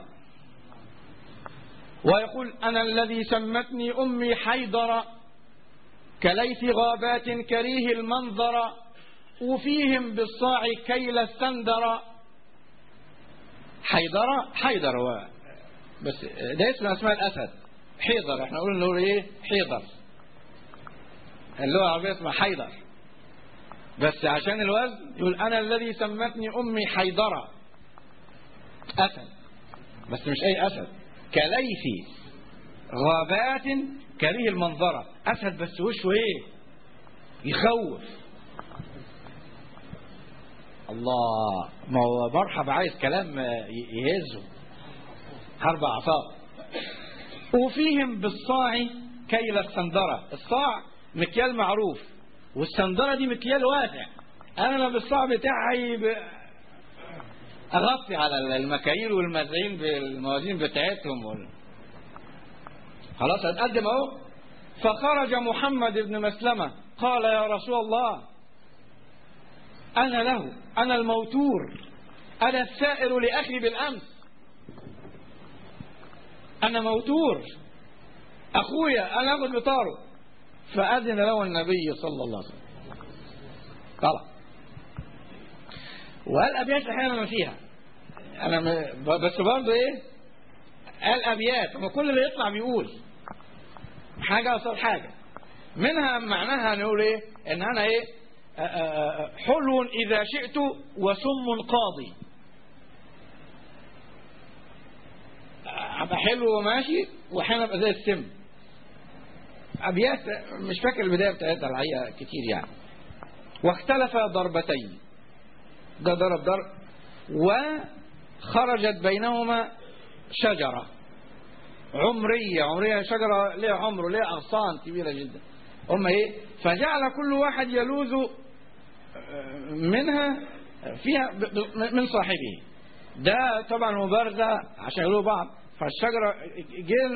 ويقول أنا الذي سمتني أمي حيدر كليث غابات كريه المنظر وفيهم بالصاع كيل السندر حيدر حيدر هو بس ده اسم اسماء الاسد حيدر احنا نقول له ايه حيدر اللغه العربيه اسمها حيدر بس عشان الوزن يقول انا الذي سمتني امي حيدره اسد بس مش اي اسد كليث غابات كريه المنظرة أسد بس وشه إيه يخوف الله ما هو مرحب عايز كلام يهزه حرب أعصاب وفيهم بالصاع كيل السندرة الصاع مكيال معروف والسندرة دي مكيال واسع أنا بالصاع بتاعي ب... أغطي على المكاييل والمزايين بالموازين بتاعتهم وال... خلاص هتقدم اهو فخرج محمد بن مسلمة قال يا رسول الله أنا له أنا الموتور أنا السائر لأخي بالأمس أنا موتور أخويا أنا أخذ بطاره فأذن له النبي صلى الله عليه وسلم طلع وقال أبيات أحيانا ما فيها أنا م... بس برضه إيه قال أبيات ما كل اللي يطلع بيقول حاجة قصاد حاجة منها معناها نقول إيه إن أنا إيه آآ آآ حلو إذا شئت وسم قاضي أبقى حلو وماشي وأحيانا أبقى زي السم أبيات مش فاكر البداية بتاعتها الحقيقة كتير يعني واختلف ضربتين ده ضرب ضرب وخرجت بينهما شجرة عمرية عمرية شجرة لها عمر ولها أغصان كبيرة جدا هم إيه فجعل كل واحد يلوذ منها فيها من صاحبه ده طبعا مبارزة عشان يقولوا بعض فالشجرة جيل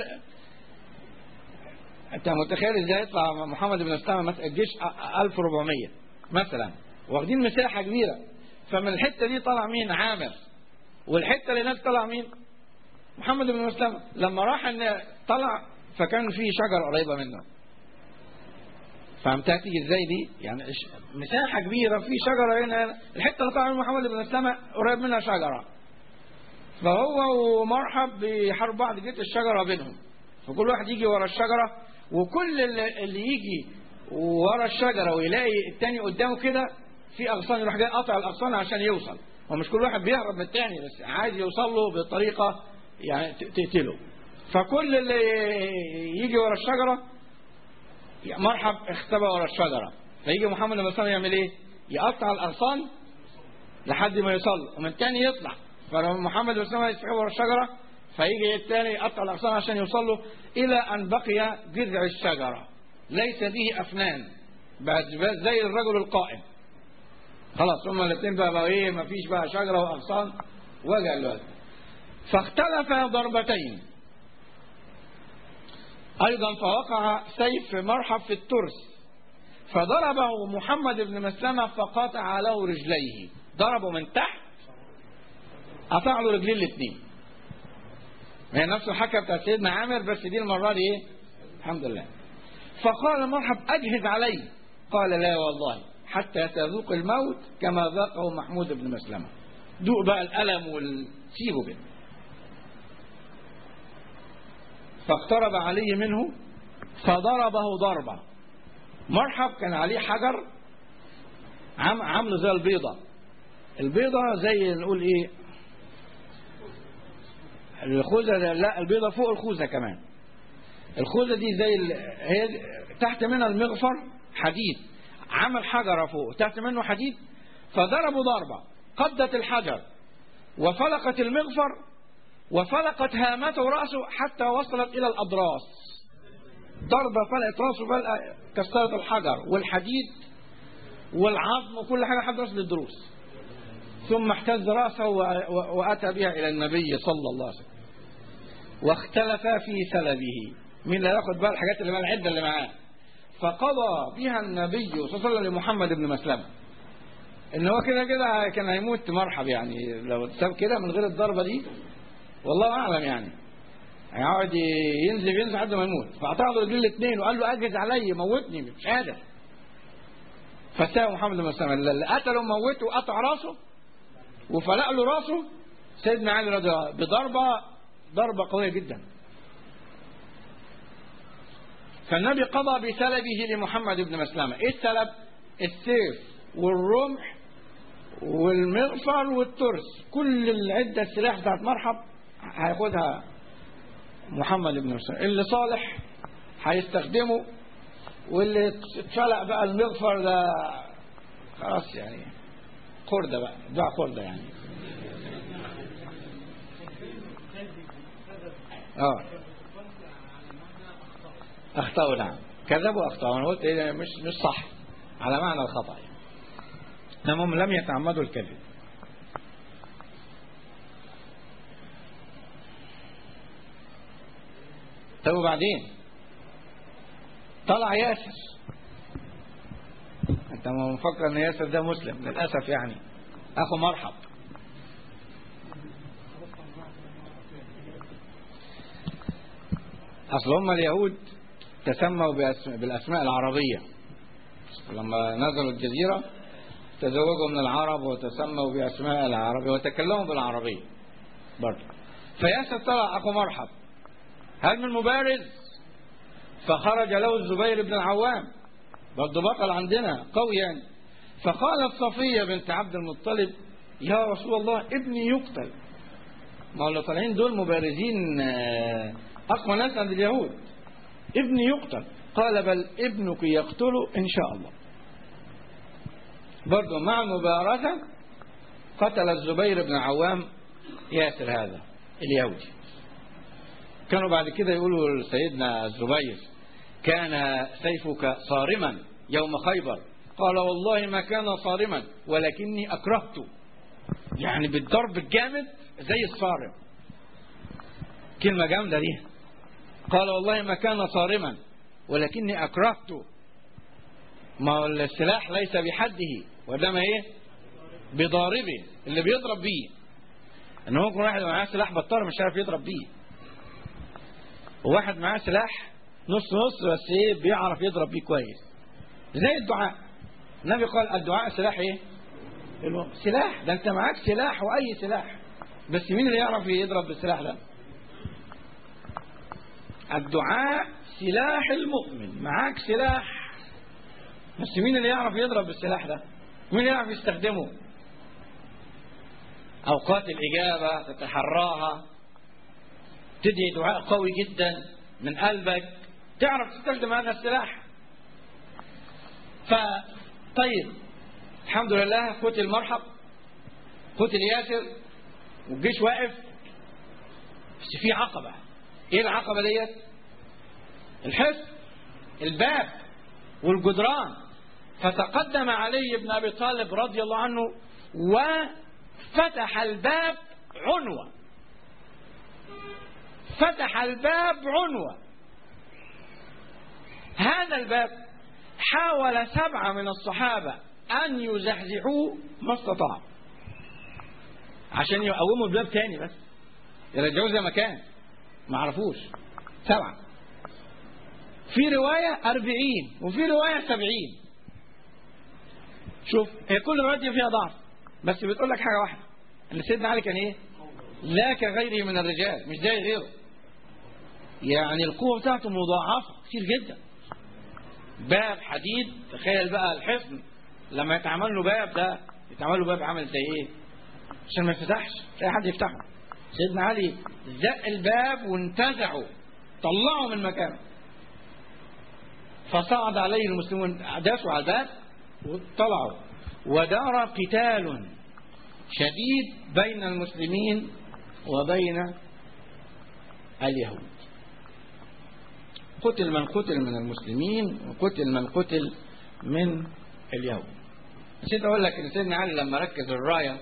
انت متخيل ازاي يطلع محمد بن اسلام مثلا الجيش 1400 مثلا واخدين مساحة كبيرة فمن الحتة دي طلع مين عامر والحتة اللي هناك طلع مين محمد بن مسلمة لما راح ان طلع فكان في شجرة قريبة منه فهمتها تيجي ازاي دي يعني مساحة كبيرة في شجرة هنا الحتة اللي طلع من محمد بن مسلمة قريب منها شجرة فهو ومرحب بيحاربوا بعض جت الشجرة بينهم فكل واحد يجي ورا الشجرة وكل اللي, اللي يجي ورا الشجرة ويلاقي التاني قدامه كده في أغصان يروح جاي قاطع الأغصان عشان يوصل هو مش كل واحد بيهرب من التاني بس عايز يوصل له بطريقة يعني ت- تقتله فكل اللي يجي ورا الشجرة مرحب اختبى ورا الشجرة فيجي محمد بن مسلمة يعمل ايه يقطع الأغصان لحد ما يوصل ومن تاني يطلع فلما محمد بن مسلمة يسحبه ورا الشجرة فيجي التاني يقطع الأغصان عشان يوصل له إلى أن بقي جذع الشجرة ليس به أفنان بس بس زي الرجل القائم خلاص هما الاثنين بقى, بقى ايه مفيش بقى شجرة وأغصان وجع الوقت فاختلف ضربتين أيضا فوقع سيف مرحب في الترس فضربه محمد بن مسلمة فقطع له رجليه ضربه من تحت قطع له رجلين الاثنين هي نفس الحكة بتاعت سيدنا عامر بس دي المرة دي ايه الحمد لله فقال مرحب أجهز علي قال لا والله حتى تذوق الموت كما ذاقه محمود بن مسلمة دوق بقى الألم والسيبه كده فاقترب علي منه فضربه ضربة مرحب كان عليه حجر عم عامله زي البيضة البيضة زي نقول ايه الخوذة ده- لا البيضة فوق الخوذة كمان الخوذة دي زي ال... هي دي- تحت منها المغفر حديد عمل حجرة فوق تحت منه حديد فضربوا ضربة قدت الحجر وفلقت المغفر وفلقت هامته رأسه حتى وصلت إلى الأضراس ضربة فلقت رأسه فلقت كسرت الحجر والحديد والعظم وكل حاجة لحد وصل للضروس ثم احتز رأسه و- و- وأتى بها إلى النبي صلى الله عليه وسلم واختلفا في سلبه مين اللي هياخد بقى الحاجات اللي بقى العدة اللي معاه فقضى بها النبي صلى الله عليه وسلم لمحمد بن مسلمة ان هو كده كده كان هيموت مرحب يعني لو ساب كده من غير الضربة دي والله اعلم يعني هيقعد ينزل ينزل لحد ما يموت فقطع له رجلين الاثنين وقال له اجهز علي موتني مش قادر فساب محمد بن مسلمة اللي قتله موته وقطع راسه وفلق له راسه سيدنا علي رضي الله عنه بضربة ضربة قوية جدا فالنبي قضى بسلبه لمحمد بن مسلمة ايه السلب السيف والرمح والمغفر والترس كل العدة السلاح بتاعت مرحب هياخدها محمد بن مسلمة اللي صالح هيستخدمه واللي اتفلق بقى المغفر ده خلاص يعني خردة بقى دعاء خردة يعني اه اخطأوا نعم كذبوا اخطأوا انا قلت ايه مش مش صح على معنى الخطأ يعني. انهم لم يتعمدوا الكذب طب وبعدين طلع ياسر انت ما مفكر ان ياسر ده مسلم للاسف يعني اخو مرحب اصل هم اليهود تسموا بأسم- بالاسماء العربيه لما نزلوا الجزيره تزوجوا من العرب وتسموا باسماء العرب وتكلموا بالعربيه برضه فياسر طلع اخو مرحب هل من مبارز فخرج له الزبير بن العوام برضه بطل عندنا قوي يعني فقالت صفية بنت عبد المطلب يا رسول الله ابني يقتل ما هو اللي طالعين دول مبارزين آه، أقوى ناس عند اليهود ابني يقتل قال بل ابنك يقتله إن شاء الله برضه مع المبارزة قتل الزبير بن عوام ياسر هذا اليهودي كانوا بعد كده يقولوا لسيدنا الزبير كان سيفك صارما يوم خيبر قال والله ما كان صارما ولكني أكرهته يعني بالضرب الجامد زي الصارم كلمة جامدة دي قال والله ما كان صارما ولكني أكرهته ما هو السلاح ليس بحده وإنما إيه بضاربه اللي بيضرب بيه ان ممكن واحد معاه سلاح بطار مش عارف يضرب بيه وواحد معاه سلاح نص نص بس ايه بيعرف يضرب بيه كويس زي الدعاء النبي قال الدعاء سلاح ايه الم- سلاح ده انت معاك سلاح واي سلاح بس مين اللي يعرف يضرب بالسلاح ده الدعاء سلاح المؤمن معاك سلاح بس مين اللي يعرف يضرب بالسلاح ده مين اللي يعرف يستخدمه أوقات الإجابة تتحراها تدعي دعاء قوي جدا من قلبك تعرف تستخدم هذا السلاح فطيب الحمد لله قتل مرحب قتل ياسر والجيش واقف بس في عقبة ايه العقبة ديت الحصن الباب والجدران فتقدم علي بن ابي طالب رضي الله عنه وفتح الباب عنوة فتح الباب عنوة هذا الباب حاول سبعة من الصحابة أن يزحزحوه ما استطاعوا عشان يقوموا الباب تاني بس يرجعوه زي ما كان ما عرفوش سبعة في رواية أربعين وفي رواية سبعين شوف هي كل رواية فيها ضعف بس بتقول لك حاجة واحدة ان سيدنا علي كان ايه لا كغيره من الرجال مش زي غيره يعني القوة بتاعته مضاعفة كتير جدا باب حديد تخيل بقى الحصن لما يتعمل له باب ده يتعمل له باب عامل زي ايه عشان ما يفتحش مش اي حد يفتحه سيدنا علي زق الباب وانتزعه طلعه من مكانه فصعد عليه المسلمون داسوا على الباب وطلعوا ودار قتال شديد بين المسلمين وبين اليهود قتل من قتل من المسلمين وقتل من قتل من اليهود نسيت اقول لك ان سيدنا علي لما ركز الرايه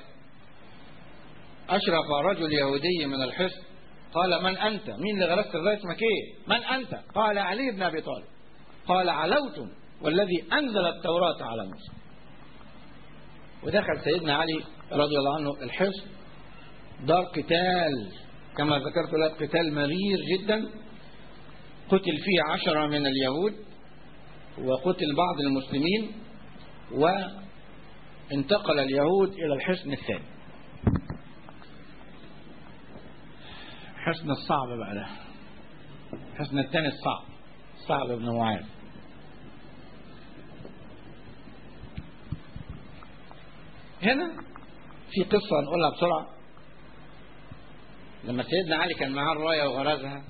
اشرف رجل يهودي من الحصن قال من انت مين اللي غرست الرايه اسمك ايه من انت قال علي بن ابي طالب قال علوتم والذي انزل التوراه على موسى ودخل سيدنا علي رضي الله عنه الحصن دار قتال كما ذكرت لك قتال مرير جدا قتل فيه عشرة من اليهود وقتل بعض المسلمين وانتقل اليهود إلى الحصن الثاني الحصن الصعب بقى ده الحصن الثاني الصعب صعب بن معاذ هنا في قصة نقولها بسرعة لما سيدنا علي كان معاه الراية وغرزها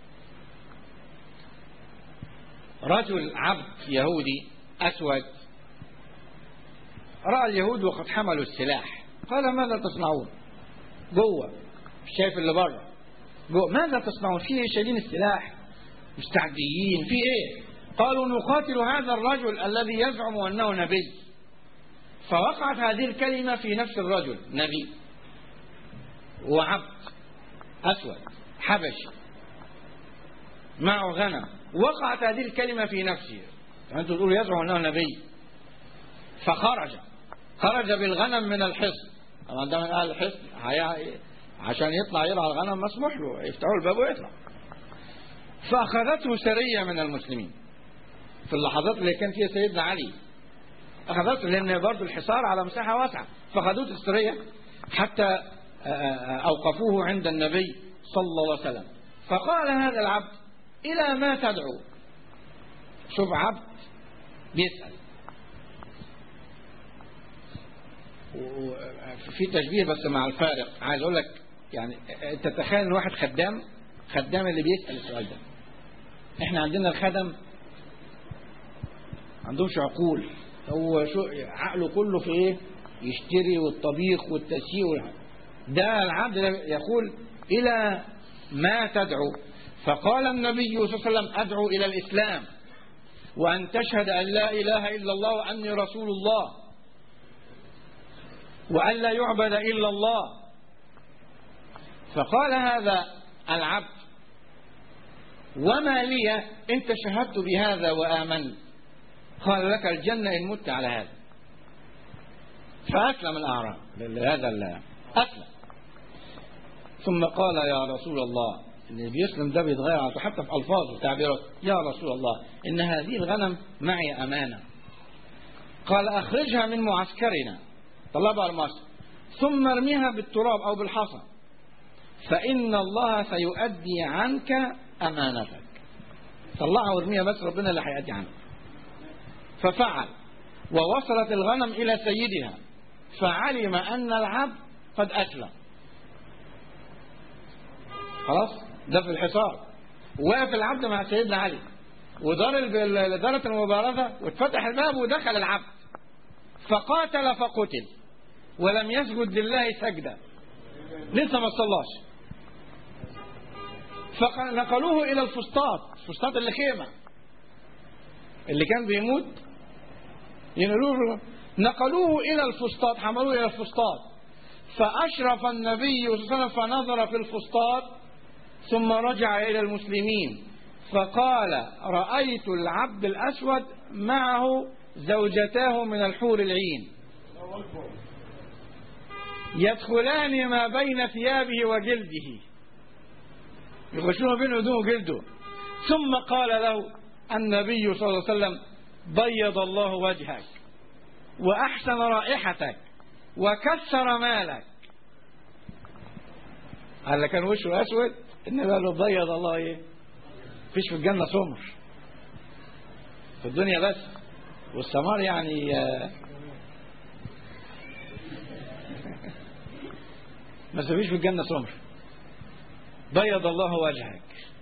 رجل عبد يهودي أسود رأى اليهود وقد حملوا السلاح قال ماذا تصنعون جوه مش شايف اللي بره جوه ماذا تصنعون في ايه شايلين السلاح مستعديين في ايه قالوا نقاتل هذا الرجل الذي يزعم انه نبي فوقعت هذه الكلمة في نفس الرجل نبي وعبد أسود حبشي معه غنم وقعت هذه الكلمة في نفسه أنتم تقولوا يزعم أنه نبي فخرج خرج بالغنم من الحصن طبعا ده من أهل الحصن عشان يطلع يرعى الغنم مسموح له يفتحوا الباب ويطلع فأخذته سرية من المسلمين في اللحظات اللي كان فيها سيدنا علي أخذته لأن برضه الحصار على مساحة واسعة فأخذوه السرية حتى أوقفوه عند النبي صلى الله عليه وسلم فقال هذا العبد إلى ما تدعو شوف عبد بيسأل في تشبيه بس مع الفارق عايز اقول لك يعني انت تتخيل ان واحد خدام خدام اللي بيسال السؤال ده احنا عندنا الخدم عندهمش عقول هو شو عقله كله في ايه يشتري والطبيخ والتسيير ده العبد يقول الى ما تدعو فقال النبي صلى الله عليه وسلم ادعو الى الاسلام وان تشهد ان لا اله الا الله واني رسول الله وأن لا يعبد إلا الله فقال هذا العبد وما لي انت شهدت بهذا وآمنت قال لك الجنة إن مت على هذا فأسلم الأعراب لهذا الله أسلم ثم قال يا رسول الله اللي بيسلم ده بيتغير حتى في ألفاظه وتعبيراته يا رسول الله إن هذه الغنم معي أمانة قال أخرجها من معسكرنا طلعها بقى مصر ثم ارميها بالتراب او بالحصى فان الله سيؤدي عنك امانتك طلعها وارميها بس ربنا اللي هيأدي عنك ففعل ووصلت الغنم إلى سيدها فعلم أن العبد قد أسلم خلاص ده في الحصار وقف العبد مع سيدنا علي ودار ال- دارت المبارزة واتفتح الباب ودخل العبد فقاتل فقتل ولم يسجد لله سجدة لسه ما صلاش فنقلوه إلى الفسطاط فسطاط اللي خيمة اللي كان بيموت ينقلوه نقلوه إلى الفسطاط حملوه إلى الفسطاط فأشرف النبي صلى الله عليه وسلم فنظر في الفسطاط ثم رجع إلى المسلمين فقال رأيت العبد الأسود معه زوجتاه من الحور العين يدخلان ما بين ثيابه وجلده يخشون بين هدومه وجلده ثم قال له النبي صلى الله عليه وسلم بيض الله وجهك وأحسن رائحتك وكثر مالك قال كان وشه أسود النبي قال له بيض الله إيه فيش في الجنة سمر في الدنيا بس والسمار يعني آه، بس فيش في الجنة سمر بيض الله وجهك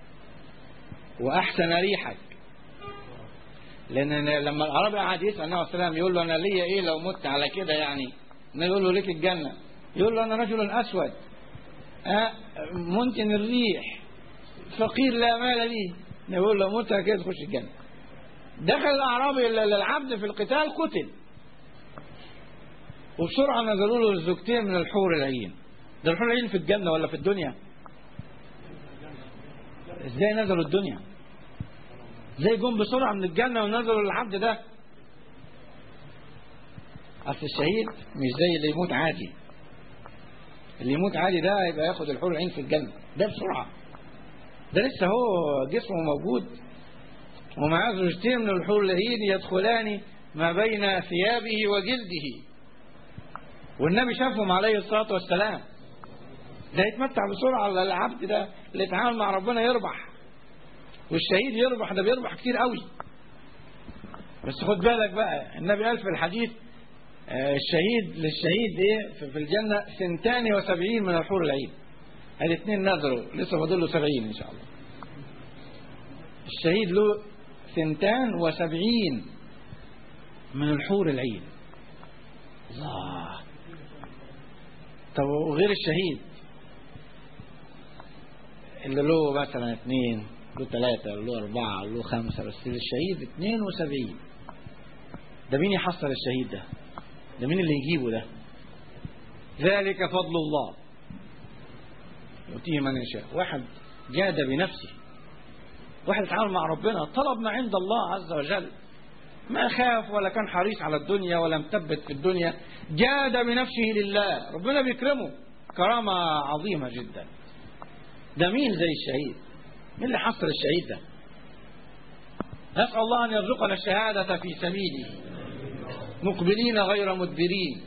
وأحسن ريحك لأن لما العربي قعد يسأل النبي عليه السلام يقول له أنا ليا إيه لو مت على كده يعني النبي يقول له ليك الجنة يقول له أنا رجل أسود آه، منتن الريح فقير لا مال لي يقول له مت كده تخش الجنة دخل الأعرابي ال- العبد في القتال قتل وبسرعة نزلوا له الزوجتين من الحور العين ده الحور العين في الجنة ولا في الدنيا ازاي نزلوا الدنيا ازاي جم بسرعة من الجنة ونزلوا للعبد ده أصل الشهيد مش زي اللي يموت عادي اللي يموت عادي ده يبقى ياخد الحور العين في الجنة ده بسرعة ده لسه هو جسمه موجود ومعاه زوجتين من الحور العين يدخلان ما بين ثيابه وجلده والنبي شافهم عليه الصلاة والسلام ده يتمتع بسرعة العبد ده اللي يتعامل مع ربنا يربح والشهيد يربح ده بيربح كتير قوي بس خد بالك بقى النبي قال في الحديث آه، الشهيد للشهيد ايه في- في الجنة سنتان وسبعين من الحور العين الاثنين نزلوا لسه فاضل له سبعين ان شاء الله الشهيد له سنتان وسبعين من الحور العين الله طب وغير الشهيد اللي له مثلا اثنين له ثلاثة له أربعة له خمسة بس الشهيد اثنين وسبعين ده مين يحصل الشهيد ده ده مين اللي يجيبه ده ذلك فضل الله يؤتيه من يشاء واحد جاد بنفسه واحد اتعامل مع ربنا طلب ما عند الله عز وجل ما خاف ولا كان حريص على الدنيا ولا مثبت في الدنيا جاد بنفسه لله ربنا بيكرمه كرامة عظيمة جدا ده مين زي الشهيد مين اللي حصل الشهيد ده نسأل الله أن يرزقنا الشهادة في سبيله مقبلين غير مدبرين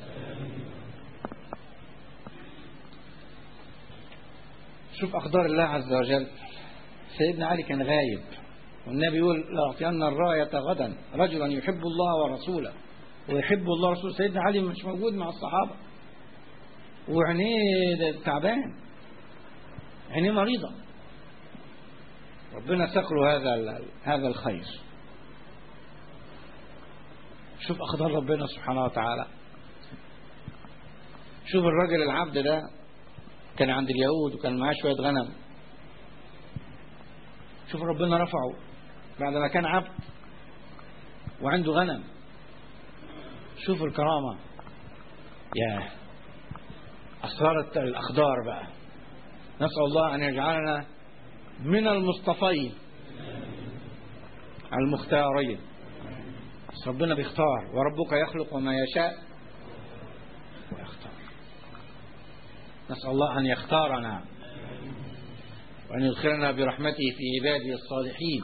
شوف أقدار الله عز وجل سيدنا علي كان غايب والنبي يقول لأعطين الراية غدا رجلا يحب الله ورسوله ويحب الله ورسوله سيدنا علي مش موجود مع الصحابة وعينيه ده تعبان عينيه مريضة ربنا سخر هذا ال- هذا الخير شوف أقدار ربنا سبحانه وتعالى شوف الراجل العبد ده كان عند اليهود وكان معاه شوية غنم شوف ربنا رفعه بعد ما كان عبد وعنده غنم شوف الكرامة يا أسرار الت- الأخدار بقى نسأل الله أن يجعلنا من المصطفين المختارين بس ربنا بيختار وربك يخلق ما يشاء ويختار نسأل الله أن يختارنا وأن يدخلنا برحمته في عباده الصالحين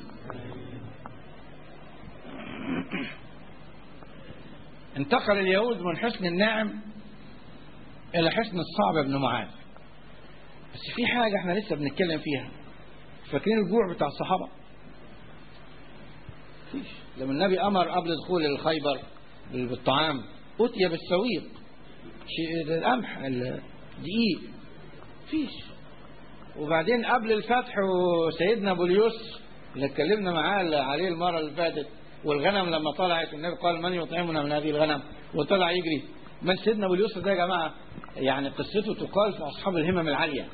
انتقل اليهود من حسن الناعم إلى حسن الصعب بن معاذ بس في حاجة احنا لسه بنتكلم فيها فاكرين الجوع بتاع الصحابة فيش لما النبي أمر قبل دخول الخيبر بالطعام أتي بالسويق شيء القمح الدقيق فيش وبعدين قبل الفتح وسيدنا ابو اليسر اللي اتكلمنا معاه عليه المره اللي فاتت والغنم لما طلعت النبي قال من يطعمنا من هذه الغنم وطلع يجري من سيدنا ابو اليسر ده يا جماعه يعني قصته تقال في اصحاب الهمم العاليه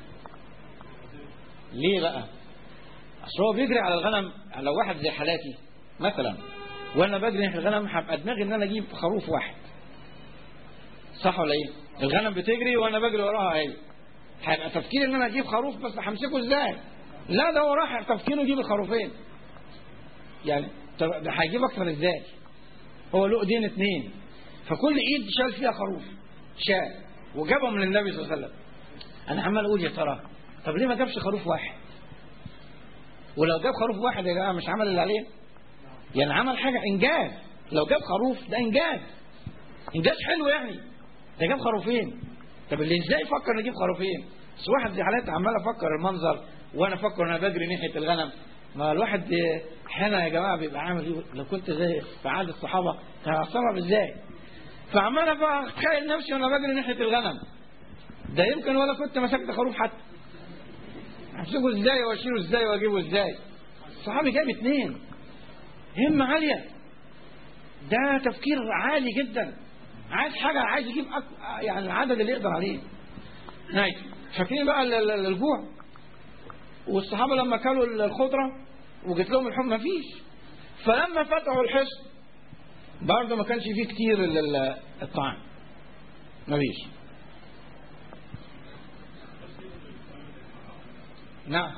ليه بقى اصل هو بيجري على الغنم لو واحد زي حالاتي مثلا وانا بجري ناحيه الغنم هبقى دماغي ان انا اجيب خروف واحد صح ولا ايه الغنم بتجري وانا بجري وراها اهي هيبقى تفكيري ان انا اجيب خروف بس همسكه ازاي لا ده هو راح تفكيره يجيب الخروفين يعني طب ده هيجيب اكتر ازاي هو له ايدين اتنين فكل ايد شال فيها خروف شال وجابهم للنبي صلى الله عليه وسلم انا عمال اقول يا ترى طب ليه ما جابش خروف واحد ولو جاب خروف واحد يا جماعه مش عمل اللي عليه يعني عمل حاجه انجاز لو جاب خروف ده انجاز انجاز حلو يعني ده جاب خروفين طب اللي ازاي فكر نجيب خروفين بس واحد زي حالاتي عمال افكر المنظر وانا افكر انا بجري ناحيه الغنم ما الواحد احيانا يا جماعه بيبقى عامل ايه لو كنت زي في عهد الصحابه كان هتصرف ازاي فعمال اتخيل نفسي وانا بجري ناحيه الغنم ده يمكن ولا كنت مسكت خروف حتى امسكه ازاي واشيله ازاي واجيبه ازاي الصحابي جاب اثنين همه عاليه ده تفكير عالي جدا عايز حاجة عايز يجيب أك... يعني العدد اللي يقدر عليه نايت فاكرين بقى الجوع والصحابة لما كلوا الخضرة وجت لهم الحمى مفيش فلما فتحوا الحصن برضه ما كانش فيه كتير الطعام مفيش نعم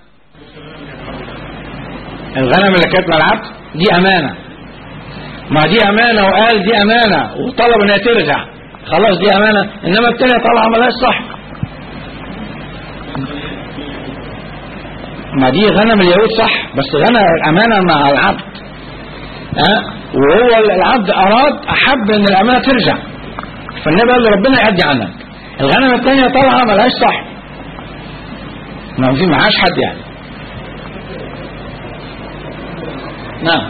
الغنم اللي كانت مع العبد دي أمانة ما دي أمانة وقال دي أمانة وطلب إنها ترجع خلاص دي أمانة إنما التانية طالعة ملهاش صح ما دي غنم اليهود صح بس غنم الأمانة مع العبد ها وهو العبد أراد أحب إن الأمانة ترجع فالنبي قال له ربنا يعدي عنك الغنم التانية طالعة ملهاش صح ما في معاش حد يعني نعم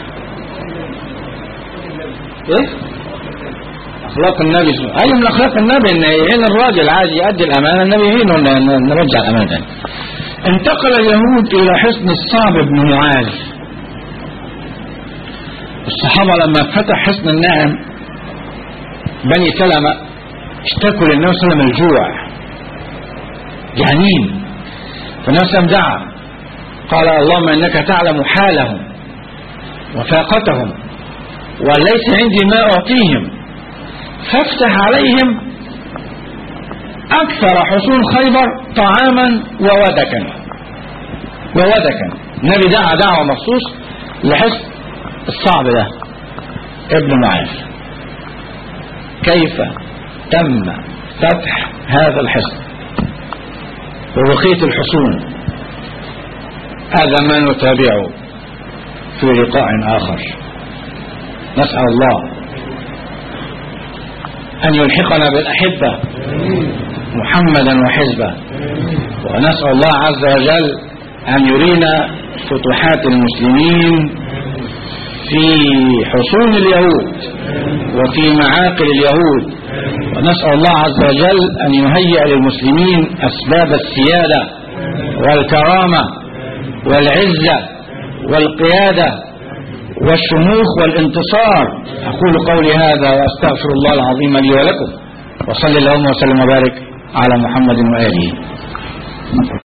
ايه اخلاق النبي اي من اخلاق النبي ان يهين الراجل عايز يؤدي الامانه النبي يهينه ان نرجع الامانه انتقل اليهود الى حصن الصعب بن معاذ الصحابه لما فتح حصن النعم بني سلمة اشتكوا للنبي صلى الله عليه وسلم الجوع جعانين فالنبي صلى الله عليه وسلم دعا قال اللهم انك تعلم حالهم وفاقتهم وليس عندي ما أعطيهم فافتح عليهم أكثر حصول خيبر طعاما وودكا وودكا النبي دعا دعوة مخصوص لحصن الصعب ده ابن معاذ كيف تم فتح هذا الحصن وبقية الحصون هذا ما نتابعه في لقاء آخر نسأل الله أن يلحقنا بالأحبة محمدا وحزبه ونسأل الله عز وجل أن يرينا فتوحات المسلمين في حصون اليهود وفي معاقل اليهود ونسأل الله عز وجل أن يهيئ للمسلمين أسباب السيادة والكرامة والعزة والقيادة والشموخ والانتصار أقول قولي هذا وأستغفر الله العظيم لي ولكم وصلي اللهم وسلم وبارك على محمد وآله